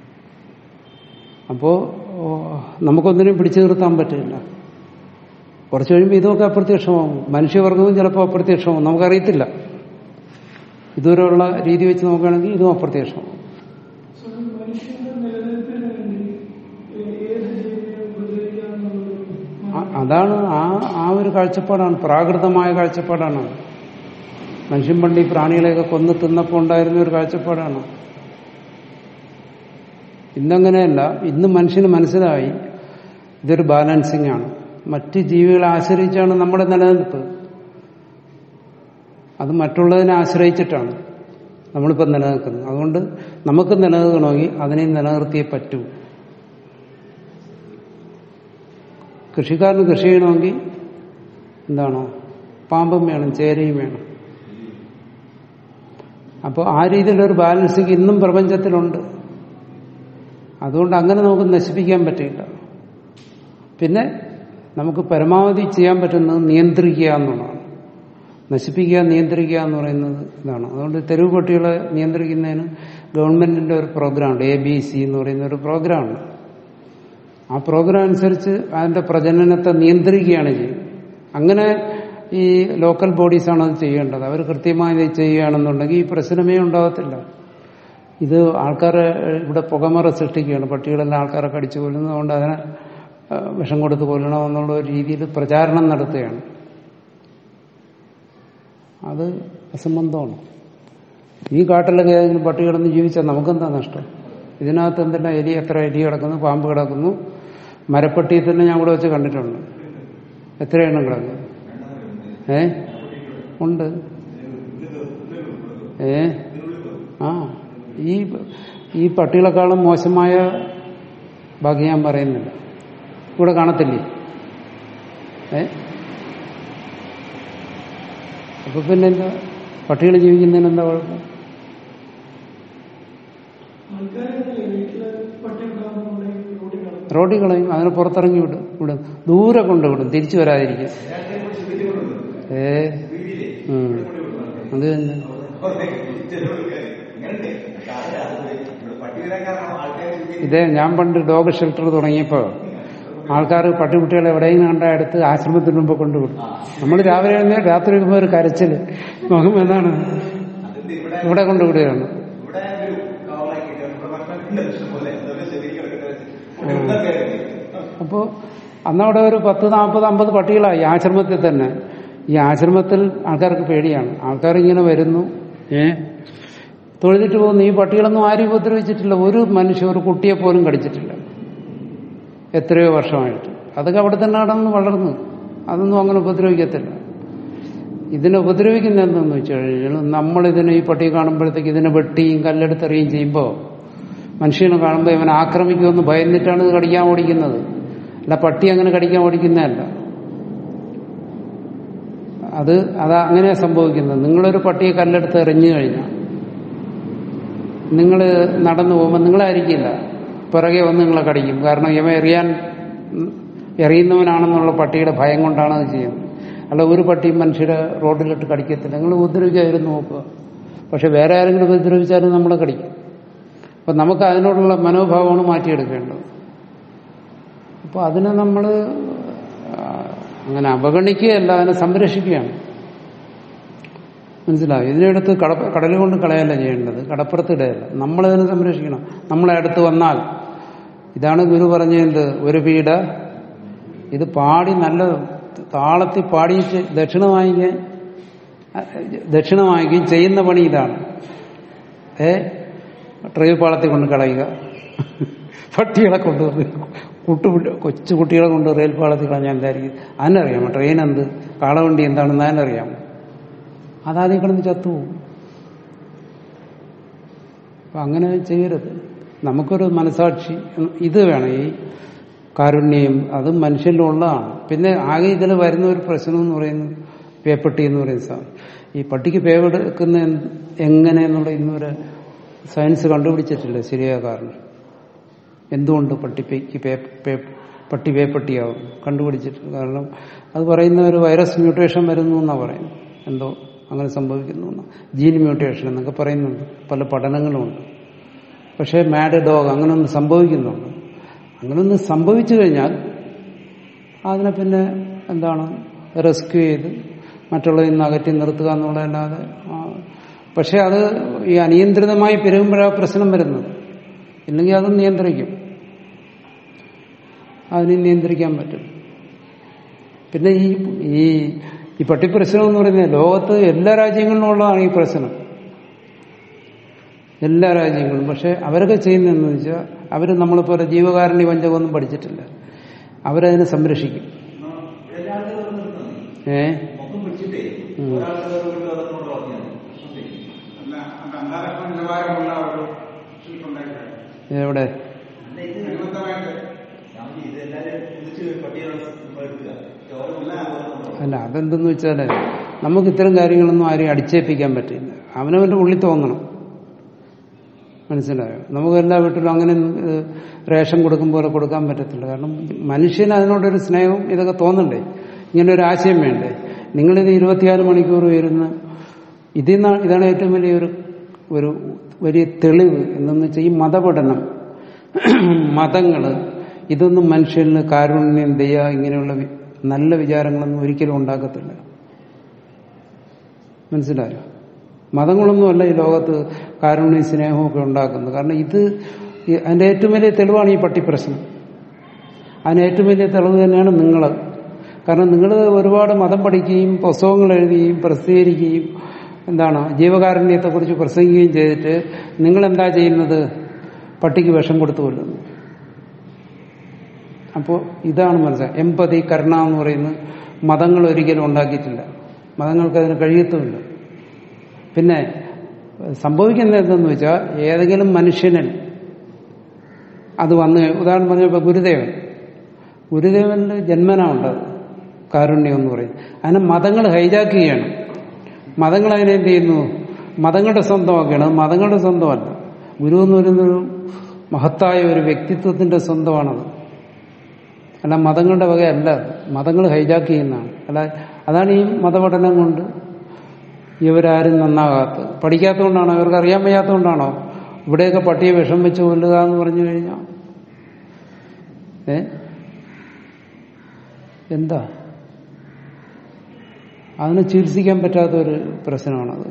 അപ്പോ ഓ, നമുക്കൊന്നിനും പിടിച്ചു നിർത്താൻ പറ്റില്ല കുറച്ച് കഴിയുമ്പോൾ ഇതൊക്കെ അപ്രത്യക്ഷമാവും മനുഷ്യവർഗവും ചിലപ്പോൾ അപ്രത്യക്ഷമാവും നമുക്കറിയത്തില്ല ഇതുവരെയുള്ള രീതി വെച്ച് നോക്കുകയാണെങ്കിൽ ഇതും അപ്രത്യക്ഷമാവും സോ, മനുഷ്യന്റെ നിലനിൽപ്പിന് വേണ്ടി ഏ- ഏത് ജീവിയെ ഉപദ്രവിക്കാമെന്നുള്ളത് ആ- അതാണ് ആ ആ ഒരു കാഴ്ചപ്പാടാണ് പ്രാകൃതമായ കാഴ്ചപ്പാടാണ് മനുഷ്യൻ പണ്ട് ഈ പ്രാണികളെയൊക്കെ കൊന്നു തിന്നപ്പോൾ ഉണ്ടായിരുന്ന ഒരു കാഴ്ചപ്പാടാണ് ഇന്നങ്ങനെയല്ല ഇന്ന് മനുഷ്യന് മനസ്സിലായി ഇതൊരു ബാലൻസിങ് ആണ് മറ്റ് ജീവികളെ ആശ്രയിച്ചാണ് നമ്മുടെ നിലനിൽപ്പ് അത് മറ്റുള്ളതിനെ ആശ്രയിച്ചിട്ടാണ് നമ്മളിപ്പോൾ നിലനിൽക്കുന്നത് അതുകൊണ്ട് നമുക്ക് നിലനിൽക്കണമെങ്കിൽ അതിനെ നിലനിർത്തിയേ പറ്റൂ കൃഷിക്കാരന് കൃഷി ചെയ്യണമെങ്കിൽ എന്താണോ പാമ്പും വേണം ചേരയും വേണം അപ്പോൾ ആ രീതിയിലൊരു ബാലൻസിങ് ഇന്നും പ്രപഞ്ചത്തിലുണ്ട് അതുകൊണ്ട് അങ്ങനെ നമുക്ക് നശിപ്പിക്കാൻ പറ്റില്ല പിന്നെ നമുക്ക് പരമാവധി ചെയ്യാൻ പറ്റുന്നത് നിയന്ത്രിക്കുക എന്നുള്ളതാണ് നശിപ്പിക്കുക നിയന്ത്രിക്കുക എന്ന് പറയുന്നത് ഇതാണ് അതുകൊണ്ട് തെരുവ് പട്ടികളെ നിയന്ത്രിക്കുന്നതിന് ഗവൺമെന്റിന്റെ ഒരു പ്രോഗ്രാമുണ്ട് എ ബി സി എന്ന് പറയുന്ന ഒരു പ്രോഗ്രാമുണ്ട് ആ പ്രോഗ്രാം അനുസരിച്ച് അതിന്റെ പ്രജനനത്തെ നിയന്ത്രിക്കുകയാണ് ചെയ്യുന്നത് അങ്ങനെ ഈ ലോക്കൽ ബോഡീസാണ് അത് ചെയ്യേണ്ടത് അവർ കൃത്യമായി ഇത് ചെയ്യുകയാണെന്നുണ്ടെങ്കിൽ ഈ പ്രശ്നമേ ഉണ്ടാകത്തില്ല ഇത് ആൾക്കാരെ ഇവിടെ പുകമറ സൃഷ്ടിക്കുകയാണ് പട്ടികളെല്ലാം ആൾക്കാരെ കടിച്ചു കൊല്ലുന്നതുകൊണ്ട് അതിനെ ആ, വിഷം കൊടുത്ത് കൊല്ലണമെന്നുള്ള ഒരു രീതിയിൽ പ്രചാരണം നടത്തുകയാണ് അത് അസംബന്ധമാണ് ഈ കാട്ടിലൊക്കെ ഏതെങ്കിലും പട്ടി കിടന്ന് ജീവിച്ചാൽ നമുക്കെന്താ നഷ്ടം ഇതിനകത്ത് എന്തെല്ലാം എലി എത്ര എലി കിടക്കുന്നു പാമ്പ് കിടക്കുന്നു മരപ്പട്ടിയിൽ തന്നെ ഞാൻ ഇവിടെ വെച്ച് കണ്ടിട്ടുണ്ട് എത്ര എണ്ണം കിടക്കുന്നു ഏ ഉണ്ട് ഏ ആ ഈ ഈ പട്ടികളെക്കാളും മോശമായ ബാക്കി ഞാൻ പറയുന്നില്ല ഇവിടെ കാണത്തില്ലേ ഏ അപ്പൊ പിന്നെ എന്താ പട്ടികൾ ജീവിക്കുന്നതിന് എന്താ കുഴപ്പം ആൾക്കാരെ വീട്ടില് പട്ടി ഉണ്ടാകുന്നുണ്ടെങ്കിൽ റോഡിൽ കിടക്കും റോഡിൽ കളയും അതിനെ പുറത്തിറങ്ങി വിടും വിടും ദൂരെ കൊണ്ടുവിടും തിരിച്ചു വരാതിരിക്കും ഏ ഉം. അത് തന്നെ ഇതേ ഞാൻ പണ്ട് ഡോഗ് ഷെൽട്ടർ തുടങ്ങിയപ്പോ ആൾക്കാർ പട്ടിക്കുട്ടികളെ എവിടെയും കണ്ട അടുത്ത് ആശ്രമത്തിന് മുമ്പ് കൊണ്ടുവിടും നമ്മൾ രാവിലെ എഴുന്നേ രാത്രി വരുമ്പോ ഒരു കരച്ചില് നോക്കുമ്പോ എന്താണ് ഇവിടെ കൊണ്ടുവിടുകയാണ് ഇവിടെ ഒരു കവറാക്കിയിട്ട് ഇവിടെ ഭക്ഷണത്തിന്റെ പ്രശ്നം പോലെ അതൊക്കെ ശരിക്കും കിടക്കുന്നത് അപ്പോ അന്നവിടെ ഒരു പത്ത് നാൽപ്പത് അമ്പത് പട്ടികളായി ആശ്രമത്തിൽ തന്നെ ഈ ആശ്രമത്തിൽ ആൾക്കാർക്ക് പേടിയാണ് ആൾക്കാർ ഇങ്ങനെ വരുന്നു ഏ തൊഴുതിട്ട് പോകുന്നു ഈ പട്ടികളൊന്നും ആരും ഉപദ്രവിച്ചിട്ടില്ല ഒരു മനുഷ്യ ഒരു കുട്ടിയെ പോലും കടിച്ചിട്ടില്ല എത്രയോ വർഷമായിട്ട് അതൊക്കെ അവിടെ തന്നെ നടന്ന് വളർന്നു അതൊന്നും അങ്ങനെ ഉപദ്രവിക്കത്തില്ല ഇതിനെ ഉപദ്രവിക്കുന്ന എന്തെന്ന് വെച്ച് കഴിഞ്ഞാൽ നമ്മളിതിനെ ഈ പട്ടിയെ കാണുമ്പോഴത്തേക്ക് ഇതിനെ വെട്ടിയും കല്ലെടുത്തെറിയും ചെയ്യുമ്പോൾ മനുഷ്യനെ കാണുമ്പോൾ ഇവൻ ആക്രമിക്കുമെന്ന് ഭയന്നിട്ടാണ് ഇത് കടിക്കാൻ ഓടിക്കുന്നത് അല്ല പട്ടി അങ്ങനെ കടിക്കാൻ ഓടിക്കുന്നതല്ല അത് അത് അങ്ങനെയാ സംഭവിക്കുന്നത് നിങ്ങളൊരു പട്ടിയെ കല്ലെടുത്ത് എറിഞ്ഞു കഴിഞ്ഞാൽ നിങ്ങൾ നടന്നു പോകുമ്പോൾ നിങ്ങളായിരിക്കില്ല പിറകെ വന്ന് നിങ്ങളെ കടിക്കും കാരണം ഇവ എറിയാൻ ഉം, എറിയുന്നവനാണെന്നുള്ള പട്ടിയുടെ ഭയം കൊണ്ടാണ് അത് ചെയ്യുന്നത് അല്ല ഒരു പട്ടിയും മനുഷ്യരെ റോഡിലിട്ട് കടിക്കത്തില്ല നിങ്ങൾ ഉപദ്രവിക്കാതിരുന്ന് നോക്കുക പക്ഷെ വേറെ ആരെങ്കിലും ഉപദ്രവിച്ചാലും നമ്മളെ കടിക്കും അപ്പം നമുക്ക് അതിനോടുള്ള മനോഭാവമാണ് മാറ്റിയെടുക്കേണ്ടത് അപ്പോൾ അതിനെ നമ്മൾ അങ്ങനെ അവഗണിക്കുകയല്ല അതിനെ സംരക്ഷിക്കുകയാണ് മനസ്സിലാവും ഇതിനെടുത്ത് കട കടൽ കൊണ്ട് കളയല്ല ചെയ്യേണ്ടത് കടപ്പുറത്തിടയല്ല നമ്മളതിനെ സംരക്ഷിക്കണം നമ്മളെ അടുത്ത് വന്നാൽ ഇതാണ് ഗുരു പറഞ്ഞത് ഒരു പീഡ ഇത് പാടി നല്ല താളത്തിൽ പാടി ദക്ഷിണ വാങ്ങിക്കാൻ ദക്ഷിണ വാങ്ങിക്കുകയും ചെയ്യുന്ന പണി ഇതാണ് ഏ ട്രെയിൻ പാളത്തിൽ കൊണ്ട് കളയുക പട്ടികളെ കൊണ്ടുവന്ന് കുട്ടു കൊച്ചു കുട്ടികളെ കൊണ്ട് റെയിൽ പാളത്തിൽ കളഞ്ഞാൽ എന്തായിരിക്കും അതിനറിയാമോ ട്രെയിൻ എന്ത് കാളവണ്ടി എന്താണെന്ന് അതിനറിയാമോ അതാദ്യം കിടന്ന് ചത്തുപോകും അപ്പൊ അങ്ങനെ ചെയ്യരുത് നമുക്കൊരു മനസാക്ഷി ഇത് വേണം ഈ കാരുണ്യം അത് മനുഷ്യനിലുള്ളതാണ് പിന്നെ ആകെ ഇതിൽ വരുന്ന ഒരു പ്രശ്നം എന്ന് പറയുന്നത് പേപ്പട്ടി എന്ന് പറയുന്ന സാധനം ഈ പട്ടിക്ക് പേവെടുക്കുന്ന എന്ത്- എങ്ങനെ എന്നുള്ള ഇന്നൊരു സയൻസ് കണ്ടുപിടിച്ചിട്ടില്ല ശരിയായ കാരണം എന്തുകൊണ്ട് പട്ടിപ്പയ്ക്ക് പേ- പേ- പട്ടി പേപ്പട്ടിയാവും കണ്ടുപിടിച്ചിട്ടില്ല കാരണം അത് പറയുന്ന ഒരു വൈറസ് മ്യൂട്ടേഷൻ വരുന്നു എന്നാണ് പറയുന്നത് എന്തോ അങ്ങനെ സംഭവിക്കുന്നു എന്ന്. ജീൻ മ്യൂട്ടേഷൻ എന്നൊക്കെ പറയുന്നുണ്ട് പല പഠനങ്ങളുമുണ്ട് പക്ഷേ മാഡ് ഡോഗ് അങ്ങനെയൊന്നും സംഭവിക്കുന്നുണ്ട് അങ്ങനെയൊന്നും സംഭവിച്ചു കഴിഞ്ഞാൽ അതിനെ പിന്നെ എന്താണ് റെസ്ക്യൂ ചെയ്ത് മറ്റുള്ളതിൽ നിന്ന് അകറ്റി നിർത്തുക എന്നുള്ളതല്ലാതെ ആ, പക്ഷെ അത് ഈ അനിയന്ത്രിതമായി പെരുകുമ്പോഴാണ് പ്രശ്നം വരുന്നത് ഇല്ലെങ്കിൽ അത് നിയന്ത്രിക്കും അതിനെ നിയന്ത്രിക്കാൻ പറ്റും പിന്നെ ഈ ഈ ഈ പട്ടിപ്രശ്നം എന്ന് പറയുന്നത് ലോകത്ത് എല്ലാ രാജ്യങ്ങളിലും ഉള്ളതാണ് ഈ പ്രശ്നം എല്ലാ രാജ്യങ്ങളും പക്ഷെ അവരൊക്കെ ചെയ്യുന്നതെന്ന് വെച്ചാൽ അവർ നമ്മളെപ്പോലെ ജീവകാരുണ്യ പഞ്ചകമൊന്നും പഠിച്ചിട്ടില്ല അവരതിനെ സംരക്ഷിക്കും എല്ലാ ആളുകളും നിർത്തുന്നത് ഏ മൊത്തം പിടിച്ചിട്ടേ ഉം. ഒരാൾക്ക് അതൊന്നും പറഞ്ഞാൽ പ്രശ്നം വരും. അല്ല അത് അന്താരാഷ്ട്ര നിലവാരമുള്ള ഒരു ശില്പുണ്ടായിട്ടുണ്ട് എവിടെ അല്ല ഇത് അനുബന്ധമായിട്ട് സ്വാമിജി ഇത് എല്ലാവരും കുതിച്ച് പട്ടികളെ എടുക്കുക ചോര കൊല്ലാൻ അല്ല അതെന്തെന്ന് വെച്ചാല് നമുക്ക് ഇത്തരം കാര്യങ്ങളൊന്നും ആരെയും അടിച്ചേൽപ്പിക്കാൻ പറ്റില്ല അവനവന്റെ ഉള്ളിൽ തോന്നണം മനസ്സിലായോ നമുക്ക് എല്ലാ വീട്ടിലും അങ്ങനെ ഏഹ്, റേഷൻ കൊടുക്കും പോലെ കൊടുക്കാൻ പറ്റത്തില്ല കാരണം മനുഷ്യന് അതിനോടൊരു സ്നേഹവും ഇതൊക്കെ തോന്നണ്ടേ ഇങ്ങനെ ഒരു ആശയം വേണ്ടേ നിങ്ങളിത് ഇരുപത്തിനാല് മണിക്കൂർ വരുന്ന ഇതിൽ നിന്നാണ് ഇതാണ് ഏറ്റവും വലിയൊരു ഒരു വലിയ തെളിവ് എന്തെന്ന് വെച്ചാൽ ഈ മതപഠനം മതങ്ങള് ഇതൊന്നും മനുഷ്യന് കാരുണ്യം ദയ ഇങ്ങനെയുള്ള വി- നല്ല വിചാരങ്ങളൊന്നും ഒരിക്കലും ഉണ്ടാക്കത്തില്ല മനസ്സിലായോ മതങ്ങളൊന്നുമല്ല ഈ ലോകത്ത് കാരുണ്യ സ്നേഹവും ഒക്കെ ഉണ്ടാക്കുന്നത് കാരണം ഇത് ഈ അതിന്റെ ഏറ്റവും വലിയ തെളിവാണ് ഈ പട്ടിപ്രശ്നം അതിന് ഏറ്റവും വലിയ തെളിവ് തന്നെയാണ് നിങ്ങൾ കാരണം നിങ്ങൾ ഒരുപാട് മതം പഠിക്കുകയും പുസ്തകങ്ങൾ എഴുതുകയും പ്രസിദ്ധീകരിക്കുകയും എന്താണ് ജീവകാരുണ്യത്തെക്കുറിച്ച് പ്രസംഗിക്കുകയും ചെയ്തിട്ട് നിങ്ങൾ എന്താ ചെയ്യുന്നത് പട്ടിക്ക് വിഷം കൊടുത്തു കൊല്ലുന്നു അപ്പോൾ ഇതാണ് മനസ്സിലാക്കുക എമ്പതി കരുണ എന്ന് പറയുന്നത് മതങ്ങൾ ഒരിക്കലും ഉണ്ടാക്കിയിട്ടില്ല മതങ്ങൾക്ക് അതിന് കഴിയത്തുമില്ല പിന്നെ സംഭവിക്കുന്നത് എന്തെന്ന് വെച്ചാൽ ഏതെങ്കിലും മനുഷ്യനിൽ അത് വന്ന് ഉദാഹരണം പറഞ്ഞപ്പോൾ ഗുരുദേവൻ ഗുരുദേവന്റെ ജന്മന ഉണ്ടത് കാരുണ്യം എന്ന് പറയും അതിനെ മതങ്ങൾ ഹൈജാക്ക് ചെയ്യണം മതങ്ങൾ അതിനെ എന്ത് ചെയ്യുന്നു മതങ്ങളുടെ സ്വന്തമാക്കുകയാണ് അത് മതങ്ങളുടെ സ്വന്തമല്ല ഗുരു എന്ന് പറയുന്നൊരു മഹത്തായ ഒരു വ്യക്തിത്വത്തിന്റെ സ്വന്തമാണത് അല്ല മതങ്ങളുടെ വകയല്ല അത്. മതങ്ങൾ ഹൈജാക്ക് ചെയ്യുന്നതാണ് അല്ല അതാണ് ഈ മതപഠനം കൊണ്ട് ഇവരാരും നന്നാകാത്തത് പഠിക്കാത്തതുകൊണ്ടാണോ ഇവർക്ക് അറിയാൻ വയ്യാത്തതുകൊണ്ടാണോ ഇവിടെയൊക്കെ പട്ടിയെ വിഷം വെച്ച് കൊല്ലുക എന്ന് പറഞ്ഞു കഴിഞ്ഞാൽ ഏ എന്താ അതിനെ ചികിത്സിക്കാൻ പറ്റാത്ത ഒരു പ്രശ്നമാണത്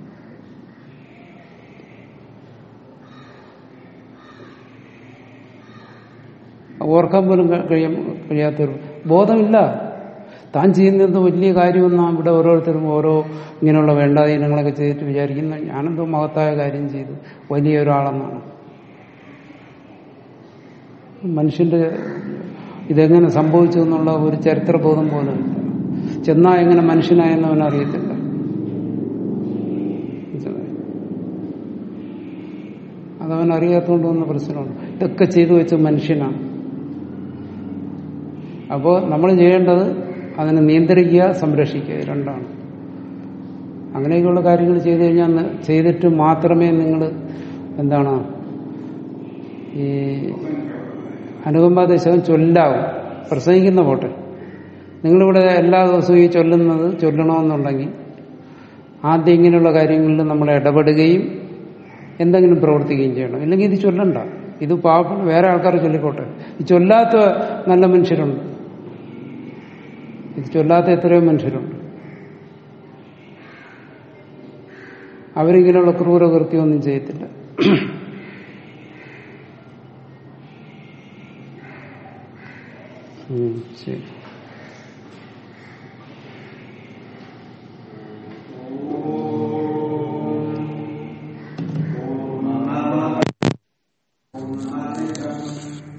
ഓർക്കാൻ പോലും ക- കഴിയാൻ കഴിയാത്തൊരു ബോധമില്ല താൻ ചെയ്യുന്നത് വലിയ കാര്യമെന്നാണ് ഇവിടെ ഓരോരുത്തരും ഓരോ ഇങ്ങനെയുള്ള വേണ്ടാതീനങ്ങളൊക്കെ ചെയ്തിട്ട് വിചാരിക്കുന്ന ഞാനെന്തോ മഹത്തായ കാര്യം ചെയ്തു വലിയ ഒരാളെന്നാണ് മനുഷ്യന്റെ ഇതെങ്ങനെ സംഭവിച്ചു എന്നുള്ള ഒരു ചരിത്രബോധം പോലും ഇല്ല ചെന്നാ എങ്ങനെ മനുഷ്യനായെന്ന് അവൻ അറിയത്തില്ല മനസ്സിലായോ? അതവൻ അറിയാത്തതുകൊണ്ട് വന്ന പ്രശ്നമാണ് ഇതൊക്കെ ചെയ്തു വെച്ച മനുഷ്യനാണ് അപ്പോൾ നമ്മൾ ചെയ്യേണ്ടത് അതിനെ നിയന്ത്രിക്കുക സംരക്ഷിക്കുക ഇത് രണ്ടാണ് അങ്ങനെയൊക്കെയുള്ള കാര്യങ്ങൾ ചെയ്തു കഴിഞ്ഞാൽ ന- ചെയ്തിട്ട് മാത്രമേ നിങ്ങൾ എന്താണ് ഈ അനുകമ്പ ദശകം ചൊല്ലാവും പ്രസംഗിക്കുന്ന പോട്ടെ നിങ്ങളിവിടെ എല്ലാ ദിവസവും ഈ ചൊല്ലുന്നത് ചൊല്ലണമെന്നുണ്ടെങ്കിൽ ആദ്യം ഇങ്ങനെയുള്ള കാര്യങ്ങളിൽ നമ്മൾ ഇടപെടുകയും എന്തെങ്കിലും പ്രവർത്തിക്കുകയും ചെയ്യണം ഇല്ലെങ്കിൽ ഇത് ചൊല്ലണ്ട ഇത് പാവപ്പെട്ട വേറെ ആൾക്കാർ ചൊല്ലിക്കോട്ടെ ഇത് ചൊല്ലാത്ത നല്ല മനുഷ്യരുണ്ട് ഇത് ചൊല്ലാത്ത എത്രയോ മനുഷ്യരുണ്ട് അവരിങ്ങനെയുള്ള ക്രൂരകൃത്യമൊന്നും ചെയ്യത്തില്ല ഉം, ശരി പൂർണ്ണമാ